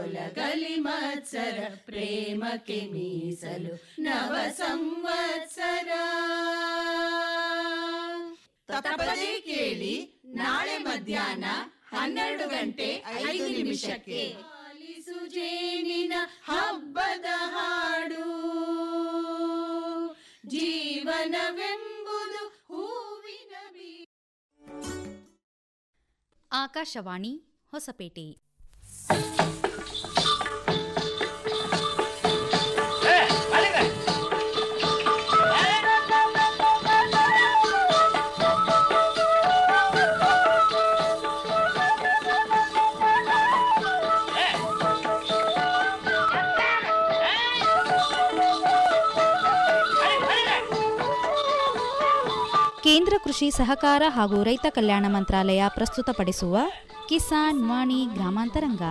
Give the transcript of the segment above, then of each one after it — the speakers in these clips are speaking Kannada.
ತೊಲಗಲಿ ಮತ್ಸರ ಪ್ರೇಮಕ್ಕೆ ಮೀಸಲು ನವ ಸಂವತ್ಸರ ತಪ್ಪದೇ ಕೇಳಿ ನಾಳೆ ಮಧ್ಯಾಹ್ನ ಹನ್ನೆರಡು ಗಂಟೆ ಐದು ನಿಮಿಷಕ್ಕೆ ಆಲಿಸು ಜೇನಿನ ಹಬ್ಬದ ಹಾಡು ಜೀವನವೆಂಬುದು ಹೂವಿನ ಬೀ ಆಕಾಶವಾಣಿ ಹೊಸಪೇಟೆ ಕೇಂದ್ರ ಕೃಷಿ ಸಹಕಾರ ಹಾಗೂ ರೈತ ಕಲ್ಯಾಣ ಮಂತ್ರಾಲಯ ಪ್ರಸ್ತುತಪಡಿಸುವ ಕಿಸಾನ್ ವಾಣಿ ಗ್ರಾಮಾಂತರಂಗ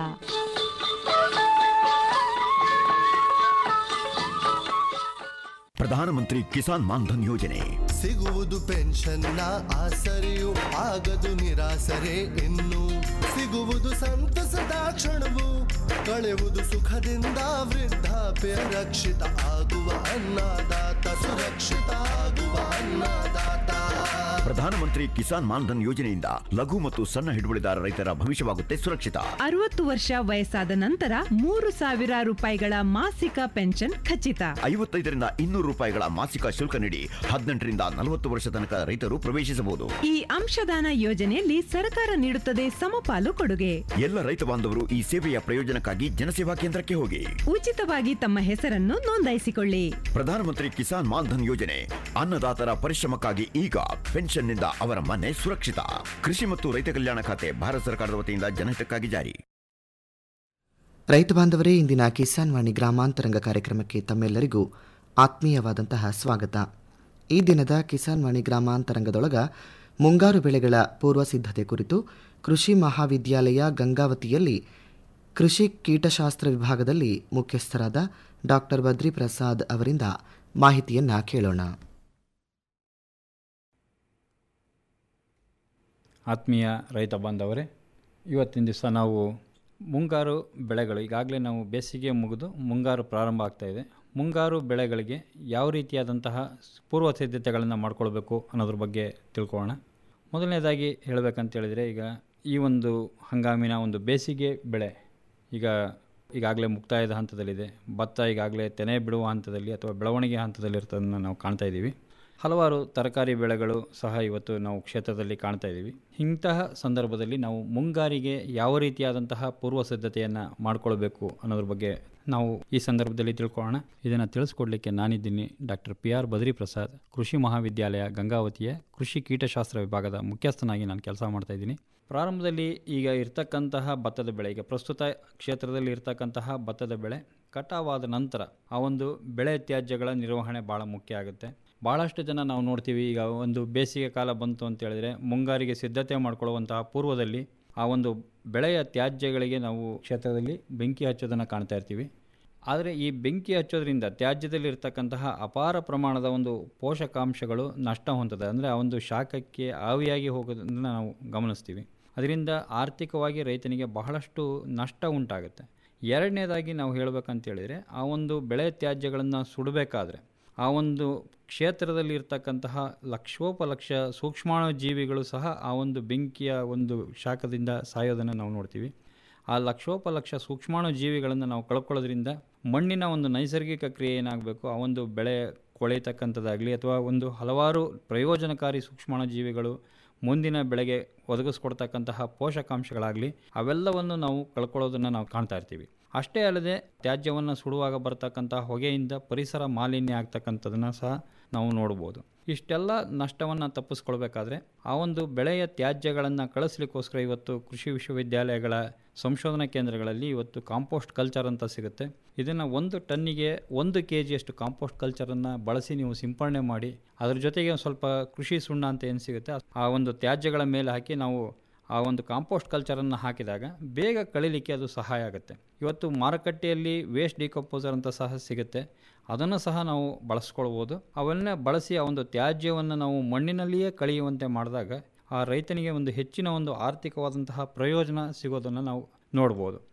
ಪ್ರಧಾನಮಂತ್ರಿ ಕಿಸಾನ್ ಮಾನ್ಧನ್ ಯೋಜನೆ ಸಿಗುವುದು ಪೆನ್ಷನ್ನ ಆಸರೆಯು ಆಗದು ನಿರಾಸರೆ ಇನ್ನು ಸಿಗುವುದು ಸಂತಸದ ಕ್ಷಣವು ಕಳೆವುದು ಸುಖದಿಂದ ವೃದ್ಧಾಪ್ಯ ರಕ್ಷಿತ ಆಗುವ ಅನ್ನದಾತ ಸುರಕ್ಷಿತ ಆಗುವ ಅನ್ನದಾತ ಪ್ರಧಾನಮಂತ್ರಿ ಕಿಸಾನ್ ಮಾನ್ಧನ್ ಯೋಜನೆಯಿಂದ ಲಘು ಮತ್ತು ಸಣ್ಣ ಹಿಡುವಳಿದಾರ ರೈತರ ಭವಿಷ್ಯವಾಗುತ್ತೆ ಸುರಕ್ಷಿತ ಅರವತ್ತು ವರ್ಷ ವಯಸ್ಸಾದ ನಂತರ ಮೂರು ಸಾವಿರ ರೂಪಾಯಿಗಳ ಮಾಸಿಕ ಪೆನ್ಷನ್ ಖಚಿತ ಐವತ್ತೈದರಿಂದ ಇನ್ನೂರು ರೂಪಾಯಿಗಳ ಮಾಸಿಕ ಶುಲ್ಕ ನೀಡಿ ಹದಿನೆಂಟರಿಂದ ನಲವತ್ತು ವರ್ಷ ತನಕ ರೈತರು ಪ್ರವೇಶಿಸಬಹುದು ಈ ಅಂಶದಾನ ಯೋಜನೆಯಲ್ಲಿ ಸರ್ಕಾರ ನೀಡುತ್ತದೆ ಸಮಪಾಲು ಕೊಡುಗೆ ಎಲ್ಲ ರೈತ ಬಾಂಧವರು ಈ ಸೇವೆಯ ಪ್ರಯೋಜನಕ್ಕಾಗಿ ಜನಸೇವಾ ಕೇಂದ್ರಕ್ಕೆ ಹೋಗಿ ಉಚಿತವಾಗಿ ತಮ್ಮ ಹೆಸರನ್ನು ನೋಂದಾಯಿಸಿಕೊಳ್ಳಿ ಪ್ರಧಾನಮಂತ್ರಿ ಕಿಸಾನ್ ಮಾನ್ಧನ್ ಯೋಜನೆ ಅನ್ನದಾತರ ಪರಿಶ್ರಮಕ್ಕಾಗಿ ಈಗ ಪೆನ್ಷನ್ನಿಂದ ಅವರ ಮನೆ ಸುರಕ್ಷಿತ ಕೃಷಿ ಮತ್ತು ರೈತ ಕಲ್ಯಾಣ ಖಾತೆ ಭಾರತ ಸರ್ಕಾರದ ವತಿಯಿಂದ ಜನಹಿತಕ್ಕಾಗಿ ಜಾರಿ ರೈತ ಬಾಂಧವರೇ ಇಂದಿನ ಕಿಸಾನ್ ವಾಣಿ ಗ್ರಾಮಾಂತರಂಗ ಕಾರ್ಯಕ್ರಮಕ್ಕೆ ತಮ್ಮೆಲ್ಲರಿಗೂ ಆತ್ಮೀಯವಾದಂತಹ ಸ್ವಾಗತ ಈ ದಿನದ ಕಿಸಾನ್ ವಾಣಿ ಗ್ರಾಮಾಂತರಂಗದೊಳಗ ಮುಂಗಾರು ಬೆಳೆಗಳ ಪೂರ್ವ ಸಿದ್ಧತೆ ಕುರಿತು ಕೃಷಿ ಮಹಾವಿದ್ಯಾಲಯ ಗಂಗಾವತಿಯಲ್ಲಿ ಕೃಷಿ ಕೀಟಶಾಸ್ತ್ರ ವಿಭಾಗದಲ್ಲಿ ಮುಖ್ಯಸ್ಥರಾದ ಡಾಕ್ಟರ್ ಬದ್ರಿ ಪ್ರಸಾದ್ ಅವರಿಂದ ಮಾಹಿತಿಯನ್ನ ಕೇಳೋಣ ಆತ್ಮೀಯ ರೈತ ಬಾಂಧವರೇ ಇವತ್ತಿನ ದಿವಸ ನಾವು ಮುಂಗಾರು ಬೆಳೆಗಳು ಈಗಾಗಲೇ ನಾವು ಬೇಸಿಗೆ ಮುಗಿದು ಮುಂಗಾರು ಪ್ರಾರಂಭ ಆಗ್ತಾ ಇದೆ ಮುಂಗಾರು ಬೆಳೆಗಳಿಗೆ ಯಾವ ರೀತಿಯಾದಂತಹ ಪೂರ್ವ ಸಿದ್ಧತೆಗಳನ್ನು ಮಾಡ್ಕೊಳ್ಬೇಕು ಅನ್ನೋದ್ರ ಬಗ್ಗೆ ತಿಳ್ಕೊಳ್ಳೋಣ ಮೊದಲನೇದಾಗಿ ಹೇಳಬೇಕಂತ ಹೇಳಿದರೆ ಈಗ ಈ ಒಂದು ಹಂಗಾಮಿನ ಒಂದು ಬೇಸಿಗೆ ಬೆಳೆ ಈಗ ಈಗಾಗಲೇ ಮುಕ್ತಾಯದ ಹಂತದಲ್ಲಿದೆ ಭತ್ತ ಈಗಾಗಲೇ ತೆನೆ ಬಿಡುವ ಹಂತದಲ್ಲಿ ಅಥವಾ ಬೆಳವಣಿಗೆ ಹಂತದಲ್ಲಿ ಇರ್ತದನ್ನು ನಾವು ಕಾಣ್ತಾ ಇದ್ದೀವಿ ಹಲವಾರು ತರಕಾರಿ ಬೆಳೆಗಳು ಸಹ ಇವತ್ತು ನಾವು ಕ್ಷೇತ್ರದಲ್ಲಿ ಕಾಣ್ತಾ ಇದ್ದೀವಿ ಇಂತಹ ಸಂದರ್ಭದಲ್ಲಿ ನಾವು ಮುಂಗಾರಿಗೆ ಯಾವ ರೀತಿಯಾದಂತಹ ಪೂರ್ವ ಸಿದ್ಧತೆಯನ್ನು ಮಾಡ್ಕೊಳ್ಬೇಕು ಅನ್ನೋದ್ರ ಬಗ್ಗೆ ನಾವು ಈ ಸಂದರ್ಭದಲ್ಲಿ ತಿಳ್ಕೊಳ್ಳೋಣ ಇದನ್ನು ತಿಳಿಸ್ಕೊಡ್ಲಿಕ್ಕೆ ನಾನಿದ್ದೀನಿ doctor P R Badri Prasad ಕೃಷಿ ಮಹಾವಿದ್ಯಾಲಯ ಗಂಗಾವತಿಯ ಕೃಷಿ ಕೀಟಶಾಸ್ತ್ರ ವಿಭಾಗದ ಮುಖ್ಯಸ್ಥನಾಗಿ ನಾನು ಕೆಲಸ ಮಾಡ್ತಾ ಇದ್ದೀನಿ ಪ್ರಾರಂಭದಲ್ಲಿ ಈಗ ಇರ್ತಕ್ಕಂತಹ ಭತ್ತದ ಬೆಳೆ ಈಗ ಪ್ರಸ್ತುತ ಕ್ಷೇತ್ರದಲ್ಲಿ ಇರ್ತಕ್ಕಂತಹ ಭತ್ತದ ಬೆಳೆ ಕಟಾವಾದ ನಂತರ ಆ ಒಂದು ಬೆಳೆ ತ್ಯಾಜ್ಯಗಳ ನಿರ್ವಹಣೆ ಭಾಳ ಮುಖ್ಯ ಆಗುತ್ತೆ ಭಾಳಷ್ಟು ಜನ ನಾವು ನೋಡ್ತೀವಿ ಈಗ ಒಂದು ಬೇಸಿಗೆ ಕಾಲ ಬಂತು ಅಂತ ಹೇಳಿದ್ರೆ ಮುಂಗಾರಿಗೆ ಸಿದ್ಧತೆ ಮಾಡ್ಕೊಳ್ಳುವಂತಹ ಪೂರ್ವದಲ್ಲಿ ಆ ಒಂದು ಬೆಳೆಯ ತ್ಯಾಜ್ಯಗಳಿಗೆ ನಾವು ಕ್ಷೇತ್ರದಲ್ಲಿ ಬೆಂಕಿ ಹಚ್ಚೋದನ್ನು ಕಾಣ್ತಾ ಇರ್ತೀವಿ ಆದರೆ ಈ ಬೆಂಕಿ ಹಚ್ಚೋದ್ರಿಂದ ತ್ಯಾಜ್ಯದಲ್ಲಿ ಇರ್ತಕ್ಕಂತಹ ಅಪಾರ ಪ್ರಮಾಣದ ಒಂದು ಪೋಷಕಾಂಶಗಳು ನಷ್ಟ ಹೊಂದದೆ ಅಂದರೆ ಆ ಒಂದು ಶಾಖಕ್ಕೆ ಆವಿಯಾಗಿ ಹೋಗೋದನ್ನು ನಾವು ಗಮನಿಸ್ತೀವಿ ಅದರಿಂದ ಆರ್ಥಿಕವಾಗಿ ರೈತನಿಗೆ ಬಹಳಷ್ಟು ನಷ್ಟ ಉಂಟಾಗುತ್ತೆ ಎರಡನೇದಾಗಿ ನಾವು ಹೇಳಬೇಕಂತೇಳಿದರೆ ಆ ಒಂದು ಬೆಳೆ ತ್ಯಾಜ್ಯಗಳನ್ನು ಸುಡಬೇಕಾದ್ರೆ ಆ ಒಂದು ಕ್ಷೇತ್ರದಲ್ಲಿ ಇರ್ತಕ್ಕಂತಹ ಲಕ್ಷೋಪಲಕ್ಷ ಸೂಕ್ಷ್ಮಾಣು ಜೀವಿಗಳು ಸಹ ಆ ಒಂದು ಬೆಂಕಿಯ ಒಂದು ಶಾಖದಿಂದ ಸಾಯೋದನ್ನು ನಾವು ನೋಡ್ತೀವಿ ಆ ಲಕ್ಷೋಪಲಕ್ಷ ಸೂಕ್ಷ್ಮಾಣು ಜೀವಿಗಳನ್ನು ನಾವು ಕಳ್ಕೊಳ್ಳೋದ್ರಿಂದ ಮಣ್ಣಿನ ಒಂದು ನೈಸರ್ಗಿಕ ಕ್ರಿಯೆ ಏನಾಗಬೇಕು ಆ ಒಂದು ಬೆಳೆ ಕೊಳೆಯತಕ್ಕಂಥದ್ದಾಗಲಿ ಅಥವಾ ಒಂದು ಹಲವಾರು ಪ್ರಯೋಜನಕಾರಿ ಸೂಕ್ಷ್ಮಾಣು ಜೀವಿಗಳು ಮುಂದಿನ ಬೆಳೆಗೆ ಒದಗಿಸ್ಕೊಡ್ತಕ್ಕಂತಹ ಪೋಷಕಾಂಶಗಳಾಗಲಿ ಅವೆಲ್ಲವನ್ನು ನಾವು ಕಳ್ಕೊಳ್ಳೋದನ್ನು ನಾವು ಕಾಣ್ತಾ ಇರ್ತೀವಿ ಅಷ್ಟೇ ಅಲ್ಲದೆ ತ್ಯಾಜ್ಯವನ್ನು ಸುಡುವಾಗ ಬರ್ತಕ್ಕಂಥ ಹೊಗೆಯಿಂದ ಪರಿಸರ ಮಾಲಿನ್ಯ ಆಗ್ತಕ್ಕಂಥದ್ದನ್ನು ಸಹ ನಾವು ನೋಡ್ಬೋದು ಇಷ್ಟೆಲ್ಲ ನಷ್ಟವನ್ನು ತಪ್ಪಿಸ್ಕೊಳ್ಬೇಕಾದ್ರೆ ಆ ಒಂದು ಬೆಳೆಯ ತ್ಯಾಜ್ಯಗಳನ್ನು ಕಳಿಸ್ಲಿಕ್ಕೋಸ್ಕರ ಇವತ್ತು ಕೃಷಿ ವಿಶ್ವವಿದ್ಯಾಲಯಗಳ ಸಂಶೋಧನಾ ಕೇಂದ್ರಗಳಲ್ಲಿ ಇವತ್ತು ಕಾಂಪೋಸ್ಟ್ ಕಲ್ಚರ್ ಅಂತ ಸಿಗುತ್ತೆ ಇದನ್ನು ಒಂದು ಟನ್ನಿಗೆ ಒಂದು ಕೆ ಜಿಯಷ್ಟು ಕಾಂಪೋಸ್ಟ್ ಕಲ್ಚರನ್ನು ಬಳಸಿ ನೀವು ಸಿಂಪರಣೆ ಮಾಡಿ ಅದ್ರ ಜೊತೆಗೆ ಒಂದು ಸ್ವಲ್ಪ ಕೃಷಿ ಸುಣ್ಣ ಅಂತ ಏನು ಸಿಗುತ್ತೆ ಆ ಒಂದು ತ್ಯಾಜ್ಯಗಳ ಮೇಲೆ ಹಾಕಿ ನಾವು ಆ ಒಂದು ಕಾಂಪೋಸ್ಟ್ ಕಲ್ಚರನ್ನು ಹಾಕಿದಾಗ ಬೇಗ ಕಳಿಲಿಕ್ಕೆ ಅದು ಸಹಾಯ ಆಗುತ್ತೆ ಇವತ್ತು ಮಾರುಕಟ್ಟೆಯಲ್ಲಿ ವೇಸ್ಟ್ ಡಿಕಂಪೋಸರ್ ಅಂತ ಸಹ ಸಿಗುತ್ತೆ ಅದನ್ನು ಸಹ ನಾವು ಬಳಸ್ಕೊಳ್ಬೋದು ಅವನ್ನ ಬಳಸಿ ಆ ಒಂದು ತ್ಯಾಜ್ಯವನ್ನು ನಾವು ಮಣ್ಣಿನಲ್ಲಿಯೇ ಕಳೆಯುವಂತೆ ಮಾಡಿದಾಗ ಆ ರೈತನಿಗೆ ಒಂದು ಹೆಚ್ಚಿನ ಒಂದು ಆರ್ಥಿಕವಾದಂತಹ ಪ್ರಯೋಜನ ಸಿಗೋದನ್ನು ನಾವು ನೋಡ್ಬೋದು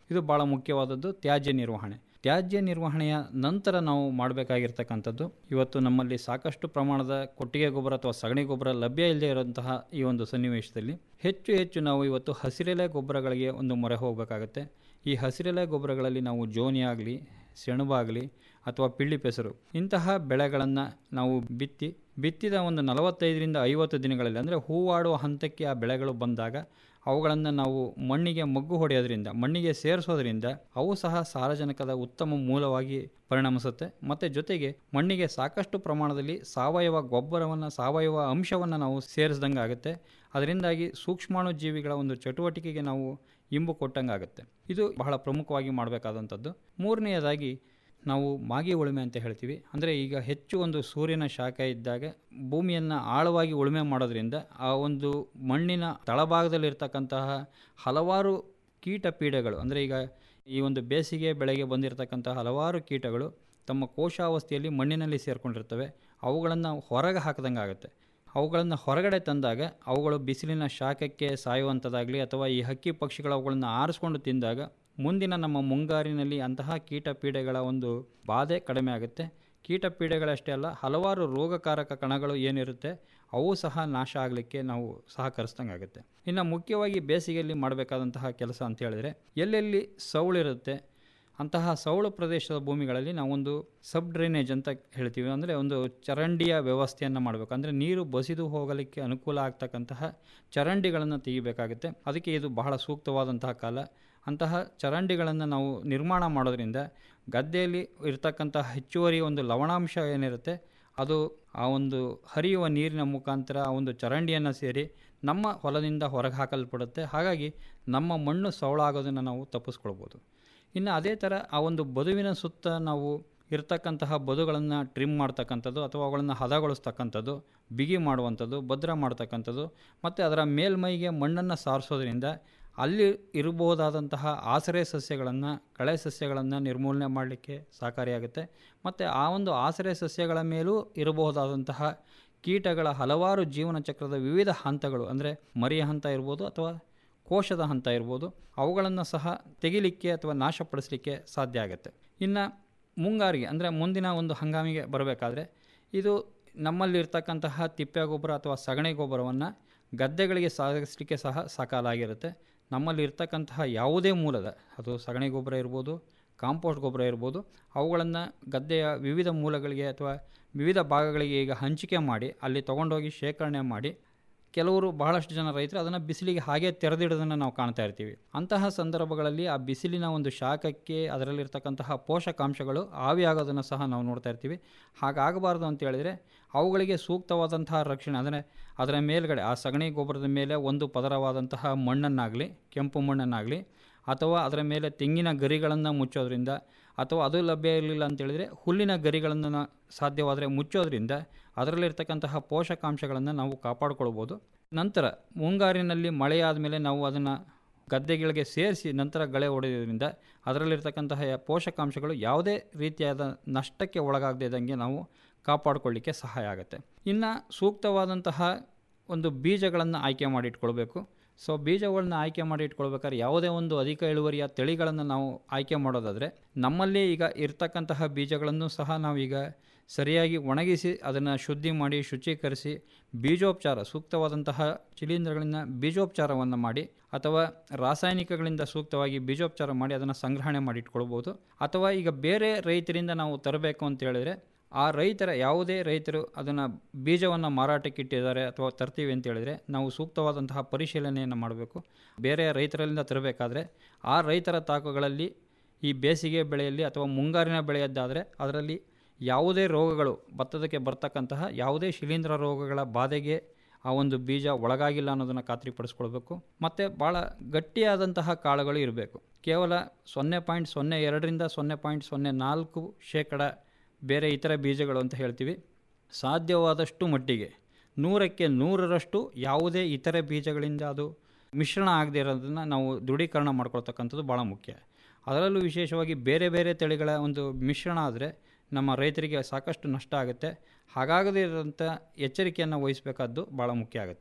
ಇದು ಭಾಳ ಮುಖ್ಯವಾದದ್ದು ತ್ಯಾಜ್ಯ ನಿರ್ವಹಣೆ ತ್ಯಾಜ್ಯ ನಿರ್ವಹಣೆಯ ನಂತರ ನಾವು ಮಾಡಬೇಕಾಗಿರ್ತಕ್ಕಂಥದ್ದು ಇವತ್ತು ನಮ್ಮಲ್ಲಿ ಸಾಕಷ್ಟು ಪ್ರಮಾಣದ ಕೊಟ್ಟಿಗೆ ಗೊಬ್ಬರ ಅಥವಾ ಸಗಣಿ ಗೊಬ್ಬರ ಲಭ್ಯ ಇಲ್ಲದೆ ಇರುವಂತಹ ಈ ಒಂದು ಸನ್ನಿವೇಶದಲ್ಲಿ ಹೆಚ್ಚು ಹೆಚ್ಚು ನಾವು ಇವತ್ತು ಹಸಿರೆಲೆ ಗೊಬ್ಬರಗಳಿಗೆ ಒಂದು ಮೊರೆ ಹೋಗಬೇಕಾಗತ್ತೆ ಈ ಹಸಿರೆಲೆ ಗೊಬ್ಬರಗಳಲ್ಲಿ ನಾವು ಜೋನಿ ಆಗಲಿ ಸೆಣಬಾಗಲಿ ಅಥವಾ ಪಿಳ್ಳಿ ಪೆಸರು ಇಂತಹ ಬೆಳೆಗಳನ್ನು ನಾವು ಬಿತ್ತಿ ಬಿತ್ತಿದ ಒಂದು ನಲವತ್ತೈದರಿಂದ ಐವತ್ತು ದಿನಗಳಲ್ಲಿ ಅಂದರೆ ಹೂವಾಡುವ ಹಂತಕ್ಕೆ ಆ ಬೆಳೆಗಳು ಬಂದಾಗ ಅವುಗಳನ್ನು ನಾವು ಮಣ್ಣಿಗೆ ಮಗ್ಗು ಹೊಡೆಯೋದ್ರಿಂದ ಮಣ್ಣಿಗೆ ಸೇರಿಸೋದ್ರಿಂದ ಅವು ಸಹ ಸಾರಜನಕದ ಉತ್ತಮ ಮೂಲವಾಗಿ ಪರಿಣಮಿಸುತ್ತೆ ಮತ್ತು ಜೊತೆಗೆ ಮಣ್ಣಿಗೆ ಸಾಕಷ್ಟು ಪ್ರಮಾಣದಲ್ಲಿ ಸಾವಯವ ಗೊಬ್ಬರವನ್ನು ಸಾವಯವ ಅಂಶವನ್ನು ನಾವು ಸೇರಿಸ್ದಂಗೆ ಆಗುತ್ತೆ ಅದರಿಂದಾಗಿ ಸೂಕ್ಷ್ಮಾಣು ಜೀವಿಗಳ ಒಂದು ಚಟುವಟಿಕೆಗೆ ನಾವು ಇಂಬು ಕೊಟ್ಟಂಗೆ ಆಗುತ್ತೆ ಇದು ಬಹಳ ಪ್ರಮುಖವಾಗಿ ಮಾಡಬೇಕಾದಂಥದ್ದು ಮೂರನೆಯದಾಗಿ ನಾವು ಮಾಗಿ ಉಳುಮೆ ಅಂತ ಹೇಳ್ತೀವಿ ಅಂದರೆ ಈಗ ಹೆಚ್ಚು ಒಂದು ಸೂರ್ಯನ ಶಾಖ ಇದ್ದಾಗ ಭೂಮಿಯನ್ನು ಆಳವಾಗಿ ಉಳುಮೆ ಮಾಡೋದ್ರಿಂದ ಆ ಒಂದು ಮಣ್ಣಿನ ತಳಭಾಗದಲ್ಲಿರ್ತಕ್ಕಂತಹ ಹಲವಾರು ಕೀಟ ಪೀಡೆಗಳು ಅಂದರೆ ಈಗ ಈ ಒಂದು ಬೇಸಿಗೆ ಬೆಳೆಗೆ ಬಂದಿರತಕ್ಕಂತಹ ಹಲವಾರು ಕೀಟಗಳು ತಮ್ಮ ಕೋಶಾವಸ್ಥೆಯಲ್ಲಿ ಮಣ್ಣಿನಲ್ಲಿ ಸೇರಿಕೊಂಡಿರ್ತವೆ ಅವುಗಳನ್ನು ಹೊರಗೆ ಹಾಕಿದಂಗೆ ಆಗುತ್ತೆ ಅವುಗಳನ್ನು ಹೊರಗಡೆ ತಂದಾಗ ಅವುಗಳು ಬಿಸಿಲಿನ ಶಾಖಕ್ಕೆ ಸಾಯುವಂಥದ್ದಾಗಲಿ ಅಥವಾ ಈ ಹಕ್ಕಿ ಪಕ್ಷಿಗಳು ಅವುಗಳನ್ನು ಆರಿಸ್ಕೊಂಡು ತಿಂದಾಗ ಮುಂದಿನ ನಮ್ಮ ಮುಂಗಾರಿನಲ್ಲಿ ಅಂತಹ ಕೀಟ ಪೀಡೆಗಳ ಒಂದು ಬಾಧೆ ಕಡಿಮೆ ಆಗುತ್ತೆ ಕೀಟ ಪೀಡೆಗಳಷ್ಟೇ ಅಲ್ಲ ಹಲವಾರು ರೋಗಕಾರಕ ಕಣಗಳು ಏನಿರುತ್ತೆ ಅವು ಸಹ ನಾಶ ಆಗಲಿಕ್ಕೆ ನಾವು ಸಹಕರಿಸ್ದಂಗೆ ಆಗುತ್ತೆ ಇನ್ನು ಮುಖ್ಯವಾಗಿ ಬೇಸಿಗೆಯಲ್ಲಿ ಮಾಡಬೇಕಾದಂತಹ ಕೆಲಸ ಅಂತ ಹೇಳಿದರೆ ಎಲ್ಲೆಲ್ಲಿ ಸೌಳಿರುತ್ತೆ ಅಂತಹ ಸೌಳು ಪ್ರದೇಶದ ಭೂಮಿಗಳಲ್ಲಿ ನಾವೊಂದು ಸಬ್ ಡ್ರೈನೇಜ್ ಅಂತ ಹೇಳ್ತೀವಿ ಅಂದರೆ ಒಂದು ಚರಂಡಿಯ ವ್ಯವಸ್ಥೆಯನ್ನು ಮಾಡಬೇಕು ಅಂದರೆ ನೀರು ಬಸಿದು ಹೋಗಲಿಕ್ಕೆ ಅನುಕೂಲ ಆಗ್ತಕ್ಕಂತಹ ಚರಂಡಿಗಳನ್ನು ತೆಗಿಬೇಕಾಗುತ್ತೆ ಅದಕ್ಕೆ ಇದು ಬಹಳ ಸೂಕ್ತವಾದಂತಹ ಕಾಲ ಅಂತಹ ಚರಂಡಿಗಳನ್ನು ನಾವು ನಿರ್ಮಾಣ ಮಾಡೋದ್ರಿಂದ ಗದ್ದೆಯಲ್ಲಿ ಇರತಕ್ಕಂತಹ ಹೆಚ್ಚುವರಿ ಒಂದು ಲವಣಾಂಶ ಏನಿರುತ್ತೆ ಅದು ಆ ಒಂದು ಹರಿಯುವ ನೀರಿನ ಮುಖಾಂತರ ಆ ಒಂದು ಚರಂಡಿಯನ್ನು ಸೇರಿ ನಮ್ಮ ಹೊಲದಿಂದ ಹೊರಗೆ ಹಾಕಲ್ಪಡುತ್ತೆ ಹಾಗಾಗಿ ನಮ್ಮ ಮಣ್ಣು ಸವಳಾಗೋದನ್ನು ನಾವು ತಪ್ಪಿಸ್ಕೊಳ್ಬೋದು ಇನ್ನು ಅದೇ ಥರ ಆ ಒಂದು ಬದುವಿನ ಸುತ್ತ ನಾವು ಇರ್ತಕ್ಕಂತಹ ಬದುಗಳನ್ನು ಟ್ರಿಮ್ ಮಾಡ್ತಕ್ಕಂಥದ್ದು ಅಥವಾ ಅವುಗಳನ್ನು ಹದಗೊಳಿಸ್ತಕ್ಕಂಥದ್ದು ಬಿಗಿ ಮಾಡುವಂಥದ್ದು ಭದ್ರ ಮಾಡ್ತಕ್ಕಂಥದ್ದು ಮತ್ತು ಅದರ ಮೇಲ್ಮೈಗೆ ಮಣ್ಣನ್ನು ಸಾರಿಸೋದ್ರಿಂದ ಅಲ್ಲಿ ಇರಬಹುದಾದಂತಹ ಆಸರೆ ಸಸ್ಯಗಳನ್ನು ಕಳೆ ಸಸ್ಯಗಳನ್ನು ನಿರ್ಮೂಲನೆ ಮಾಡಲಿಕ್ಕೆ ಸಹಕಾರಿಯಾಗುತ್ತೆ ಮತ್ತು ಆ ಒಂದು ಆಸರೆ ಸಸ್ಯಗಳ ಮೇಲೂ ಇರಬಹುದಾದಂತಹ ಕೀಟಗಳ ಹಲವಾರು ಜೀವನ ಚಕ್ರದ ವಿವಿಧ ಹಂತಗಳು ಅಂದರೆ ಮರಿಯ ಹಂತ ಇರ್ಬೋದು ಅಥವಾ ಕೋಶದ ಹಂತ ಇರ್ಬೋದು ಅವುಗಳನ್ನು ಸಹ ತೆಗಿಲಿಕ್ಕೆ ಅಥವಾ ನಾಶಪಡಿಸಲಿಕ್ಕೆ ಸಾಧ್ಯ ಆಗುತ್ತೆ ಇನ್ನು ಮುಂಗಾರಿಗೆ ಅಂದರೆ ಮುಂದಿನ ಒಂದು ಹಂಗಾಮಿಗೆ ಬರಬೇಕಾದ್ರೆ ಇದು ನಮ್ಮಲ್ಲಿರ್ತಕ್ಕಂತಹ ತಿಪ್ಪೆ ಗೊಬ್ಬರ ಅಥವಾ ಸಗಣಿ ಗೊಬ್ಬರವನ್ನು ಗದ್ದೆಗಳಿಗೆ ಸಾಗಿಸಲಿಕ್ಕೆ ಸಹ ಸಕಾಲಾಗಿರುತ್ತೆ ನಮ್ಮಲ್ಲಿ ಇರ್ತಕ್ಕಂತಹ ಯಾವುದೇ ಮೂಲದ ಅದು ಸಗಣಿ ಗೊಬ್ಬರ ಇರ್ಬೋದು ಕಾಂಪೋಸ್ಟ್ ಗೊಬ್ಬರ ಇರ್ಬೋದು ಅವುಗಳನ್ನು ಗದ್ದೆಯ ವಿವಿಧ ಮೂಲಗಳಿಗೆ ಅಥವಾ ವಿವಿಧ ಭಾಗಗಳಿಗೆ ಈಗ ಹಂಚಿಕೆ ಮಾಡಿ ಅಲ್ಲಿ ತೊಗೊಂಡೋಗಿ ಶೇಖರಣೆ ಮಾಡಿ ಕೆಲವರು ಬಹಳಷ್ಟು ಜನ ರೈತರು ಅದನ್ನು ಬಿಸಿಲಿಗೆ ಹಾಗೆ ತೆರೆದಿಡೋದನ್ನು ನಾವು ಕಾಣ್ತಾ ಇರ್ತೀವಿ ಅಂತಹ ಸಂದರ್ಭಗಳಲ್ಲಿ ಆ ಬಿಸಿಲಿನ ಒಂದು ಶಾಖಕ್ಕೆ ಅದರಲ್ಲಿರ್ತಕ್ಕಂತಹ ಪೋಷಕಾಂಶಗಳು ಆವಿಯಾಗೋದನ್ನು ಸಹ ನಾವು ನೋಡ್ತಾ ಇರ್ತೀವಿ ಹಾಗಾಗಬಾರ್ದು ಅಂತ ಹೇಳಿದರೆ ಅವುಗಳಿಗೆ ಸೂಕ್ತವಾದಂತಹ ರಕ್ಷಣೆ ಅಂದರೆ ಅದರ ಮೇಲ್ಗಡೆ ಆ ಸಗಣಿ ಗೊಬ್ಬರದ ಮೇಲೆ ಒಂದು ಪದರವಾದಂತಹ ಮಣ್ಣನ್ನಾಗಲಿ ಕೆಂಪು ಮಣ್ಣನ್ನಾಗಲಿ ಅಥವಾ ಅದರ ಮೇಲೆ ತೆಂಗಿನ ಗರಿಗಳನ್ನು ಮುಚ್ಚೋದ್ರಿಂದ ಅಥವಾ ಅದು ಲಭ್ಯ ಇರಲಿಲ್ಲ ಅಂತ ಹೇಳಿದರೆ ಹುಲ್ಲಿನ ಗರಿಗಳನ್ನು ಸಾಧ್ಯವಾದರೆ ಮುಚ್ಚೋದ್ರಿಂದ ಅದರಲ್ಲಿರ್ತಕ್ಕಂತಹ ಪೋಷಕಾಂಶಗಳನ್ನು ನಾವು ಕಾಪಾಡಿಕೊಳ್ಬೋದು ನಂತರ ಮುಂಗಾರಿನಲ್ಲಿ ಮಳೆಯಾದ ಮೇಲೆ ನಾವು ಅದನ್ನು ಗದ್ದೆಗಳಿಗೆ ಸೇರಿಸಿ ನಂತರ ಗಳೆ ಹೊಡೆಯೋದ್ರಿಂದ ಅದರಲ್ಲಿರ್ತಕ್ಕಂತಹ ಪೋಷಕಾಂಶಗಳು ಯಾವುದೇ ರೀತಿಯಾದ ನಷ್ಟಕ್ಕೆ ಒಳಗಾಗದೇ ಇದ್ದಂಗೆ ನಾವು ಕಾಪಾಡಿಕೊಳ್ಳಿಕ್ಕೆ ಸಹಾಯ ಆಗುತ್ತೆ ಇನ್ನು ಸೂಕ್ತವಾದಂತಹ ಒಂದು ಬೀಜಗಳನ್ನು ಆಯ್ಕೆ ಮಾಡಿ ಇಟ್ಕೊಳ್ಬೇಕು ಸೊ ಬೀಜಗಳನ್ನ ಆಯ್ಕೆ ಮಾಡಿ ಇಟ್ಕೊಳ್ಬೇಕಾದ್ರೆ ಯಾವುದೇ ಒಂದು ಅಧಿಕ ಇಳುವರಿಯ ತಳಿಗಳನ್ನು ನಾವು ಆಯ್ಕೆ ಮಾಡೋದಾದರೆ ನಮ್ಮಲ್ಲಿ ಈಗ ಇರ್ತಕ್ಕಂತಹ ಬೀಜಗಳನ್ನು ಸಹ ನಾವೀಗ ಸರಿಯಾಗಿ ಒಣಗಿಸಿ ಅದನ್ನು ಶುದ್ಧಿ ಮಾಡಿ ಶುಚೀಕರಿಸಿ ಬೀಜೋಪಚಾರ ಸೂಕ್ತವಾದಂತಹ ಶಿಲೀಂಧ್ರಗಳಿಂದ ಬೀಜೋಪಚಾರವನ್ನು ಮಾಡಿ ಅಥವಾ ರಾಸಾಯನಿಕಗಳಿಂದ ಸೂಕ್ತವಾಗಿ ಬೀಜೋಪಚಾರ ಮಾಡಿ ಅದನ್ನು ಸಂಗ್ರಹಣೆ ಮಾಡಿ ಇಟ್ಕೊಳ್ಬೋದು ಅಥವಾ ಈಗ ಬೇರೆ ರೈತರಿಂದ ನಾವು ತರಬೇಕು ಅಂತ ಹೇಳಿದರೆ ಆ ರೈತರ ಯಾವುದೇ ರೈತರು ಅದನ್ನು ಬೀಜವನ್ನು ಮಾರಾಟಕ್ಕೆ ಇಟ್ಟಿದ್ದಾರೆ ಅಥವಾ ತರ್ತೀವಿ ಅಂತ ಹೇಳಿದರೆ ನಾವು ಸೂಕ್ತವಾದಂತಹ ಪರಿಶೀಲನೆಯನ್ನು ಮಾಡಬೇಕು ಬೇರೆ ರೈತರಿಂದ ತರಬೇಕಾದ್ರೆ ಆ ರೈತರ ತಾಕುಗಳಲ್ಲಿ ಈ ಬೇಸಿಗೆ ಬೆಳೆಯಲ್ಲಿ ಅಥವಾ ಮುಂಗಾರಿನ ಬೆಳೆಯದ್ದಾದರೆ ಅದರಲ್ಲಿ ಯಾವುದೇ ರೋಗಗಳು ಭತ್ತದಕ್ಕೆ ಬರ್ತಕ್ಕಂತಹ ಯಾವುದೇ ಶಿಲೀಂಧ್ರ ರೋಗಗಳ ಬಾಧೆಗೆ ಆ ಒಂದು ಬೀಜ ಒಳಗಾಗಿಲ್ಲ ಅನ್ನೋದನ್ನು ಖಾತ್ರಿಪಡಿಸ್ಕೊಳ್ಬೇಕು ಮತ್ತು ಭಾಳ ಗಟ್ಟಿಯಾದಂತಹ ಕಾಳುಗಳು ಇರಬೇಕು ಕೇವಲ ಸೊನ್ನೆ ಪಾಯಿಂಟ್ ಸೊನ್ನೆ ಎರಡರಿಂದ ಸೊನ್ನೆ ಪಾಯಿಂಟ್ ಸೊನ್ನೆ ನಾಲ್ಕು ಶೇಕಡ ಬೇರೆ ಇತರ ಬೀಜಗಳು ಅಂತ ಹೇಳ್ತೀವಿ ಸಾಧ್ಯವಾದಷ್ಟು ಮಟ್ಟಿಗೆ ನೂರಕ್ಕೆ ನೂರರಷ್ಟು ಯಾವುದೇ ಇತರೆ ಬೀಜಗಳಿಂದ ಅದು ಮಿಶ್ರಣ ಆಗದೇ ಇರೋದನ್ನು ನಾವು ದೃಢೀಕರಣ ಮಾಡ್ಕೊಳ್ತಕ್ಕಂಥದ್ದು ಭಾಳ ಮುಖ್ಯ ಅದರಲ್ಲೂ ವಿಶೇಷವಾಗಿ ಬೇರೆ ಬೇರೆ ತಳಿಗಳ ಒಂದು ಮಿಶ್ರಣ ಆದರೆ ನಮ್ಮ ರೈತರಿಗೆ ಸಾಕಷ್ಟು ನಷ್ಟ ಆಗುತ್ತೆ ಹಾಗಾಗದೇ ಇರೋಂಥ ಎಚ್ಚರಿಕೆಯನ್ನು ವಹಿಸಬೇಕಾದ್ದು ಭಾಳ ಮುಖ್ಯ ಆಗುತ್ತೆ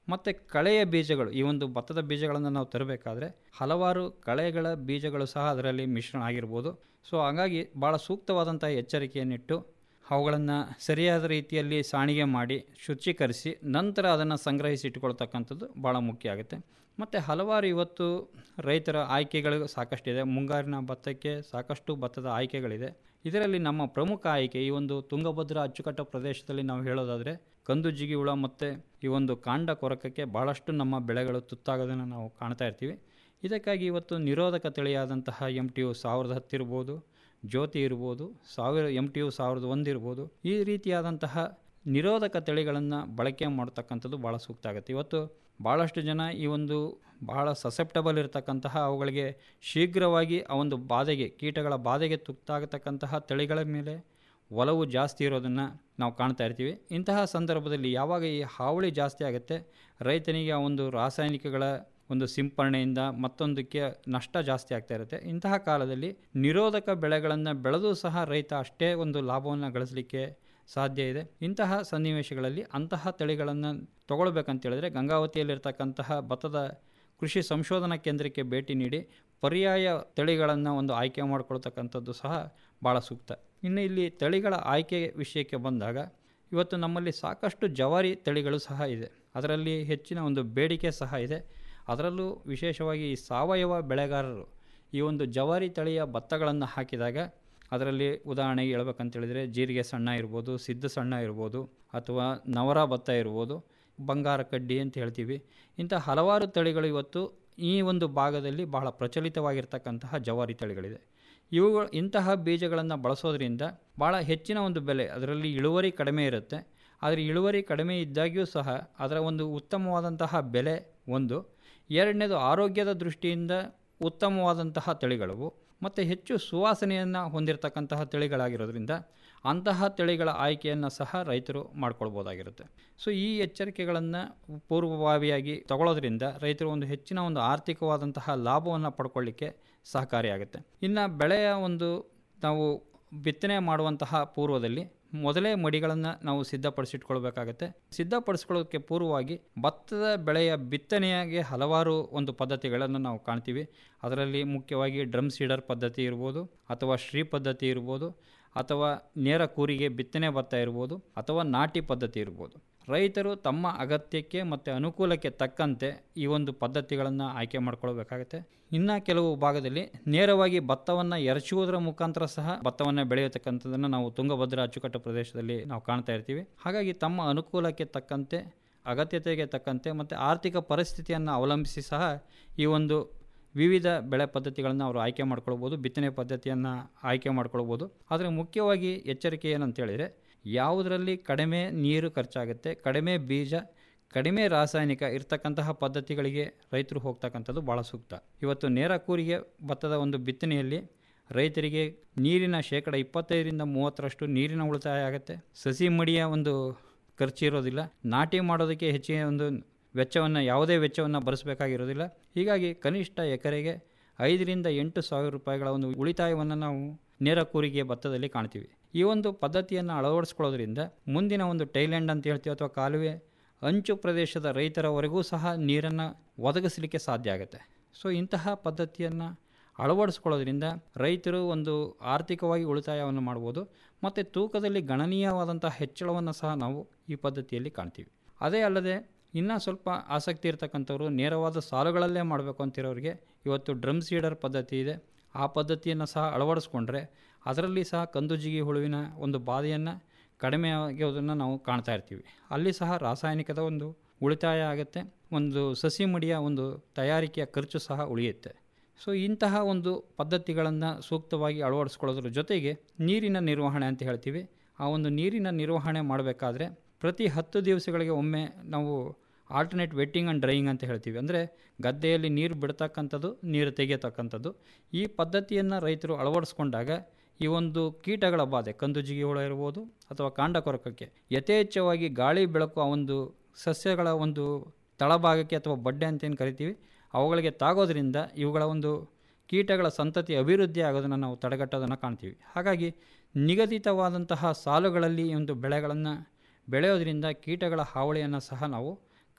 ಮತ್ತು ಕಳೆಯ ಬೀಜಗಳು ಈ ಒಂದು ಭತ್ತದ ಬೀಜಗಳನ್ನು ನಾವು ತರಬೇಕಾದ್ರೆ ಹಲವಾರು ಕಳೆಗಳ ಬೀಜಗಳು ಸಹ ಅದರಲ್ಲಿ ಮಿಶ್ರಣ ಆಗಿರ್ಬೋದು ಸೊ ಹಾಗಾಗಿ ಭಾಳ ಸೂಕ್ತವಾದಂಥ ಎಚ್ಚರಿಕೆಯನ್ನಿಟ್ಟು ಅವುಗಳನ್ನು ಸರಿಯಾದ ರೀತಿಯಲ್ಲಿ ಸಾಣಿಗೆ ಮಾಡಿ ಶುಚೀಕರಿಸಿ ನಂತರ ಅದನ್ನು ಸಂಗ್ರಹಿಸಿ ಇಟ್ಕೊಳ್ತಕ್ಕಂಥದ್ದು ಭಾಳ ಮುಖ್ಯ ಆಗುತ್ತೆ ಮತ್ತು ಹಲವಾರು ಇವತ್ತು ರೈತರ ಆಯ್ಕೆಗಳು ಸಾಕಷ್ಟಿದೆ ಮುಂಗಾರಿನ ಭತ್ತಕ್ಕೆ ಸಾಕಷ್ಟು ಭತ್ತದ ಆಯ್ಕೆಗಳಿದೆ ಇದರಲ್ಲಿ ನಮ್ಮ ಪ್ರಮುಖ ಆಯ್ಕೆ ಈ ಒಂದು ತುಂಗಭದ್ರಾ ಅಚ್ಚುಕಟ್ಟು ಪ್ರದೇಶದಲ್ಲಿ ನಾವು ಹೇಳೋದಾದರೆ ಕಂದು ಜಿಗಿ ಹುಳ ಮತ್ತು ಈ ಒಂದು ಕಾಂಡ ಕೊರಕಕ್ಕೆ ಭಾಳಷ್ಟು ನಮ್ಮ ಬೆಳೆಗಳು ತುತ್ತಾಗೋದನ್ನು ನಾವು ಕಾಣ್ತಾ ಇರ್ತೀವಿ ಇದಕ್ಕಾಗಿ ಇವತ್ತು ನಿರೋಧಕ ತಳಿಯಾದಂತಹ ಎಮ್ ಟಿ ಯು ಸಾವಿರದ ಹತ್ತು ಇರ್ಬೋದು ಜ್ಯೋತಿ ಇರ್ಬೋದು ಸಾವಿರ ಎಮ್ ಟಿ ಯು ಸಾವಿರದ ಒಂದು ಇರ್ಬೋದು ಈ ರೀತಿಯಾದಂತಹ ನಿರೋಧಕ ತಳಿಗಳನ್ನು ಬಳಕೆ ಮಾಡ್ತಕ್ಕಂಥದ್ದು ಭಾಳ ಸೂಕ್ತ ಆಗುತ್ತೆ ಇವತ್ತು ಭಾಳಷ್ಟು ಜನ ಈ ಒಂದು ಬಹಳ ಸಸೆಪ್ಟಬಲ್ ಇರತಕ್ಕಂತಹ ಅವುಗಳಿಗೆ ಶೀಘ್ರವಾಗಿ ಆ ಒಂದು ಬಾಧೆಗೆ ಕೀಟಗಳ ಬಾಧೆಗೆ ತುತ್ತಾಗತಕ್ಕಂತಹ ತಳಿಗಳ ಮೇಲೆ ಒಲವು ಜಾಸ್ತಿ ಇರೋದನ್ನು ನಾವು ಕಾಣ್ತಾ ಇರ್ತೀವಿ ಇಂತಹ ಸಂದರ್ಭದಲ್ಲಿ ಯಾವಾಗ ಈ ಹಾವಳಿ ಜಾಸ್ತಿ ಆಗುತ್ತೆ ರೈತನಿಗೆ ಆ ಒಂದು ರಾಸಾಯನಿಕಗಳ ಒಂದು ಸಿಂಪರಣೆಯಿಂದ ಮತ್ತೊಂದಕ್ಕೆ ನಷ್ಟ ಜಾಸ್ತಿ ಆಗ್ತಾ ಇರುತ್ತೆ ಇಂತಹ ಕಾಲದಲ್ಲಿ ನಿರೋಧಕ ಬೆಳೆಗಳನ್ನು ಬೆಳೆದು ಸಹ ರೈತ ಅಷ್ಟೇ ಒಂದು ಲಾಭವನ್ನು ಗಳಿಸಲಿಕ್ಕೆ ಸಾಧ್ಯ ಇದೆ ಇಂತಹ ಸನ್ನಿವೇಶಗಳಲ್ಲಿ ಅಂತಹ ತಳಿಗಳನ್ನು ತಗೊಳ್ಬೇಕಂತ ಹೇಳಿದ್ರೆ ಗಂಗಾವತಿಯಲ್ಲಿರ್ತಕ್ಕಂತಹ ಭತ್ತದ ಕೃಷಿ ಸಂಶೋಧನಾ ಕೇಂದ್ರಕ್ಕೆ ಭೇಟಿ ನೀಡಿ ಪರ್ಯಾಯ ತಳಿಗಳನ್ನು ಒಂದು ಆಯ್ಕೆ ಮಾಡಿಕೊಳ್ತಕ್ಕಂಥದ್ದು ಸಹ ಭಾಳ ಸೂಕ್ತ ಇನ್ನು ಇಲ್ಲಿ ತಳಿಗಳ ಆಯ್ಕೆ ವಿಷಯಕ್ಕೆ ಬಂದಾಗ ಇವತ್ತು ನಮ್ಮಲ್ಲಿ ಸಾಕಷ್ಟು ಜವಾರಿ ತಳಿಗಳು ಸಹ ಇದೆ ಅದರಲ್ಲಿ ಹೆಚ್ಚಿನ ಒಂದು ಬೇಡಿಕೆ ಸಹ ಇದೆ ಅದರಲ್ಲೂ ವಿಶೇಷವಾಗಿ ಈ ಸಾವಯವ ಬೆಳೆಗಾರರು ಈ ಒಂದು ಜವಾರಿ ತಳಿಯ ಭತ್ತಗಳನ್ನು ಹಾಕಿದಾಗ ಅದರಲ್ಲಿ ಉದಾಹರಣೆಗೆ ಹೇಳ್ಬೇಕಂತೇಳಿದರೆ ಜೀರಿಗೆ ಸಣ್ಣ ಇರ್ಬೋದು ಸಿದ್ಧ ಸಣ್ಣ ಇರ್ಬೋದು ಅಥವಾ ನವರ ಭತ್ತ ಇರ್ಬೋದು ಬಂಗಾರ ಕಡ್ಡಿ ಅಂತ ಹೇಳ್ತೀವಿ ಇಂಥ ಹಲವಾರು ತಳಿಗಳು ಇವತ್ತು ಈ ಒಂದು ಭಾಗದಲ್ಲಿ ಬಹಳ ಪ್ರಚಲಿತವಾಗಿರ್ತಕ್ಕಂತಹ ಜವಾರಿ ತಳಿಗಳಿದೆ ಇವುಗಳು ಇಂತಹ ಬೀಜಗಳನ್ನು ಬಳಸೋದ್ರಿಂದ ಭಾಳ ಹೆಚ್ಚಿನ ಒಂದು ಬೆಲೆ ಅದರಲ್ಲಿ ಇಳುವರಿ ಕಡಿಮೆ ಇರುತ್ತೆ ಆದರೆ ಇಳುವರಿ ಕಡಿಮೆ ಇದ್ದಾಗ್ಯೂ ಸಹ ಅದರ ಒಂದು ಉತ್ತಮವಾದಂತಹ ಬೆಲೆ ಒಂದು ಎರಡನೇದು ಆರೋಗ್ಯದ ದೃಷ್ಟಿಯಿಂದ ಉತ್ತಮವಾದಂತಹ ತಳಿಗಳವು ಮತ್ತು ಹೆಚ್ಚು ಸುವಾಸನೆಯನ್ನು ಹೊಂದಿರತಕ್ಕಂತಹ ತಳಿಗಳಾಗಿರೋದ್ರಿಂದ ಅಂತಹ ತಳಿಗಳ ಆಯ್ಕೆಯನ್ನು ಸಹ ರೈತರು ಮಾಡ್ಕೊಳ್ಬೋದಾಗಿರುತ್ತೆ ಸೊ ಈ ಎಚ್ಚರಿಕೆಗಳನ್ನು ಪೂರ್ವಭಾವಿಯಾಗಿ ತಗೊಳ್ಳೋದ್ರಿಂದ ರೈತರು ಒಂದು ಹೆಚ್ಚಿನ ಒಂದು ಆರ್ಥಿಕವಾದಂತಹ ಲಾಭವನ್ನು ಪಡ್ಕೊಳ್ಳಿಕ್ಕೆ ಸಹಕಾರಿಯಾಗುತ್ತೆ ಇನ್ನು ಬೆಳೆಯ ಒಂದು ನಾವು ಬಿತ್ತನೆ ಮಾಡುವಂತಹ ಪೂರ್ವದಲ್ಲಿ ಮೊದಲೇ ಮಡಿಗಳನ್ನು ನಾವು ಸಿದ್ಧಪಡಿಸಿಟ್ಕೊಳ್ಬೇಕಾಗತ್ತೆ ಸಿದ್ಧಪಡಿಸ್ಕೊಳ್ಳೋದಕ್ಕೆ ಪೂರ್ವವಾಗಿ ಭತ್ತದ ಬೆಳೆಯ ಬಿತ್ತನೆಗೆ ಹಲವಾರು ಒಂದು ಪದ್ಧತಿಗಳನ್ನು ನಾವು ಕಾಣ್ತೀವಿ ಅದರಲ್ಲಿ ಮುಖ್ಯವಾಗಿ ಡ್ರಮ್ ಸೀಡರ್ ಪದ್ಧತಿ ಇರ್ಬೋದು ಅಥವಾ ಶ್ರೀ ಪದ್ಧತಿ ಇರ್ಬೋದು ಅಥವಾ ನೇರ ಕೂರಿಗೆ ಬಿತ್ತನೆ ಭತ್ತ ಇರ್ಬೋದು ಅಥವಾ ನಾಟಿ ಪದ್ಧತಿ ಇರ್ಬೋದು ರೈತರು ತಮ್ಮ ಅಗತ್ಯಕ್ಕೆ ಮತ್ತು ಅನುಕೂಲಕ್ಕೆ ತಕ್ಕಂತೆ ಈ ಒಂದು ಪದ್ಧತಿಗಳನ್ನು ಆಯ್ಕೆ ಮಾಡ್ಕೊಳ್ಬೇಕಾಗತ್ತೆ ಇನ್ನು ಕೆಲವು ಭಾಗದಲ್ಲಿ ನೇರವಾಗಿ ಭತ್ತವನ್ನು ಎರಚುವುದರ ಮುಖಾಂತರ ಸಹ ಭತ್ತವನ್ನು ಬೆಳೆಯತಕ್ಕಂಥದ್ದನ್ನು ನಾವು ತುಂಗಭದ್ರಾ ಅಚ್ಚುಕಟ್ಟು ಪ್ರದೇಶದಲ್ಲಿ ನಾವು ಕಾಣ್ತಾ ಇರ್ತೀವಿ ಹಾಗಾಗಿ ತಮ್ಮ ಅನುಕೂಲಕ್ಕೆ ತಕ್ಕಂತೆ ಅಗತ್ಯತೆಗೆ ತಕ್ಕಂತೆ ಮತ್ತು ಆರ್ಥಿಕ ಪರಿಸ್ಥಿತಿಯನ್ನು ಅವಲಂಬಿಸಿ ಸಹ ಈ ಒಂದು ವಿವಿಧ ಬೆಳೆ ಪದ್ಧತಿಗಳನ್ನು ಅವರು ಆಯ್ಕೆ ಮಾಡ್ಕೊಳ್ಬೋದು ಬಿತ್ತನೆ ಪದ್ಧತಿಯನ್ನು ಆಯ್ಕೆ ಮಾಡ್ಕೊಳ್ಬೋದು ಆದರೆ ಮುಖ್ಯವಾಗಿ ಎಚ್ಚರಿಕೆ ಏನಂತೇಳಿದರೆ ಯಾವುದರಲ್ಲಿ ಕಡಿಮೆ ನೀರು ಖರ್ಚಾಗುತ್ತೆ ಕಡಿಮೆ ಬೀಜ ಕಡಿಮೆ ರಾಸಾಯನಿಕ ಇರ್ತಕ್ಕಂತಹ ಪದ್ಧತಿಗಳಿಗೆ ರೈತರು ಹೋಗ್ತಕ್ಕಂಥದ್ದು ಭಾಳ ಸೂಕ್ತ ಇವತ್ತು ನೇರ ಕೂರಿಗೆ ಭತ್ತದ ಒಂದು ಬಿತ್ತನೆಯಲ್ಲಿ ರೈತರಿಗೆ ನೀರಿನ ಶೇಕಡ ಇಪ್ಪತ್ತೈದರಿಂದ ಮೂವತ್ತರಷ್ಟು ನೀರಿನ ಉಳಿತಾಯ ಆಗುತ್ತೆ ಸಸಿ ಮಡಿಯ ಒಂದು ಖರ್ಚು ಇರೋದಿಲ್ಲ ನಾಟಿ ಮಾಡೋದಕ್ಕೆ ಹೆಚ್ಚಿನ ಒಂದು ವೆಚ್ಚವನ್ನು ಯಾವುದೇ ವೆಚ್ಚವನ್ನು ಭರಿಸಬೇಕಾಗಿರೋದಿಲ್ಲ ಹೀಗಾಗಿ ಕನಿಷ್ಠ ಎಕರೆಗೆ ಐದರಿಂದ ಎಂಟು ಸಾವಿರ ರೂಪಾಯಿಗಳ ಒಂದು ಉಳಿತಾಯವನ್ನು ನಾವು ನೇರ ಕೂರಿಗೆ ಭತ್ತದಲ್ಲಿ ಕಾಣ್ತೀವಿ ಈ ಒಂದು ಪದ್ಧತಿಯನ್ನು ಅಳವಡಿಸ್ಕೊಳ್ಳೋದ್ರಿಂದ ಮುಂದಿನ ಒಂದು ಟೈಲ್ಯಾಂಡ್ ಅಂತ ಹೇಳ್ತೀವಿ ಅಥವಾ ಕಾಲುವೆ ಅಂಚು ಪ್ರದೇಶದ ರೈತರವರೆಗೂ ಸಹ ನೀರನ್ನು ಒದಗಿಸಲಿಕ್ಕೆ ಸಾಧ್ಯ ಆಗುತ್ತೆ ಸೊ ಇಂತಹ ಪದ್ಧತಿಯನ್ನು ಅಳವಡಿಸ್ಕೊಳ್ಳೋದ್ರಿಂದ ರೈತರು ಒಂದು ಆರ್ಥಿಕವಾಗಿ ಉಳಿತಾಯವನ್ನು ಮಾಡ್ಬೋದು ಮತ್ತು ತೂಕದಲ್ಲಿ ಗಣನೀಯವಾದಂಥ ಹೆಚ್ಚಳವನ್ನು ಸಹ ನಾವು ಈ ಪದ್ಧತಿಯಲ್ಲಿ ಕಾಣ್ತೀವಿ ಅದೇ ಅಲ್ಲದೆ ಇನ್ನೂ ಸ್ವಲ್ಪ ಆಸಕ್ತಿ ಇರತಕ್ಕಂಥವ್ರು ನೇರವಾದ ಸಾಲುಗಳಲ್ಲೇ ಮಾಡಬೇಕು ಅಂತಿರೋರಿಗೆ ಇವತ್ತು ಡ್ರಮ್ ಸೀಡರ್ ಪದ್ಧತಿ ಇದೆ ಆ ಪದ್ಧತಿಯನ್ನು ಸಹ ಅಳವಡಿಸ್ಕೊಂಡ್ರೆ ಅದರಲ್ಲಿ ಸಹ ಕಂದುಜಿಗಿ ಹುಳುವಿನ ಒಂದು ಬಾಧೆಯನ್ನು ಕಡಿಮೆ ಆಗೋದನ್ನು ನಾವು ಕಾಣ್ತಾ ಇರ್ತೀವಿ ಅಲ್ಲಿ ಸಹ ರಾಸಾಯನಿಕದ ಒಂದು ಉಳಿತಾಯ ಆಗುತ್ತೆ ಒಂದು ಸಸಿ ಮಡಿಯ ಒಂದು ತಯಾರಿಕೆಯ ಖರ್ಚು ಸಹ ಉಳಿಯುತ್ತೆ ಸೊ ಇಂತಹ ಒಂದು ಪದ್ಧತಿಗಳನ್ನು ಸೂಕ್ತವಾಗಿ ಅಳವಡಿಸ್ಕೊಳ್ಳೋದ್ರ ಜೊತೆಗೆ ನೀರಿನ ನಿರ್ವಹಣೆ ಅಂತ ಹೇಳ್ತೀವಿ ಆ ಒಂದು ನೀರಿನ ನಿರ್ವಹಣೆ ಮಾಡಬೇಕಾದ್ರೆ ಪ್ರತಿ ಹತ್ತು ದಿವಸಗಳಿಗೆ ಒಮ್ಮೆ ನಾವು ಆಲ್ಟರ್ನೇಟ್ ವೆಟ್ಟಿಂಗ್ ಆ್ಯಂಡ್ ಡ್ರೈಯಿಂಗ್ ಅಂತ ಹೇಳ್ತೀವಿ ಅಂದರೆ ಗದ್ದೆಯಲ್ಲಿ ನೀರು ಬಿಡ್ತಕ್ಕಂಥದ್ದು ನೀರು ತೆಗೆಯತಕ್ಕಂಥದ್ದು ಈ ಪದ್ಧತಿಯನ್ನು ರೈತರು ಅಳವಡಿಸ್ಕೊಂಡಾಗ ಈ ಒಂದು ಕೀಟಗಳ ಬಾಧೆ ಕಂದುಜಿಗಿ ಹುಳ ಇರ್ಬೋದು ಅಥವಾ ಕಾಂಡ ಕೊರಕಕ್ಕೆ ಯಥೇಚ್ಛವಾಗಿ ಗಾಳಿ ಬೆಳಕು ಆ ಒಂದು ಸಸ್ಯಗಳ ಒಂದು ತಳಭಾಗಕ್ಕೆ ಅಥವಾ ಬಡ್ಡೆ ಅಂತ ಏನು ಕರಿತೀವಿ ಅವುಗಳಿಗೆ ತಾಗೋದ್ರಿಂದ ಇವುಗಳ ಒಂದು ಕೀಟಗಳ ಸಂತತಿ ಅಭಿವೃದ್ಧಿ ಆಗೋದನ್ನು ನಾವು ತಡೆಗಟ್ಟೋದನ್ನು ಕಾಣ್ತೀವಿ ಹಾಗಾಗಿ ನಿಗದಿತವಾದಂತಹ ಸಾಲುಗಳಲ್ಲಿ ಈ ಒಂದು ಬೆಳೆಗಳನ್ನು ಬೆಳೆಯೋದ್ರಿಂದ ಕೀಟಗಳ ಹಾವಳಿಯನ್ನು ಸಹ ನಾವು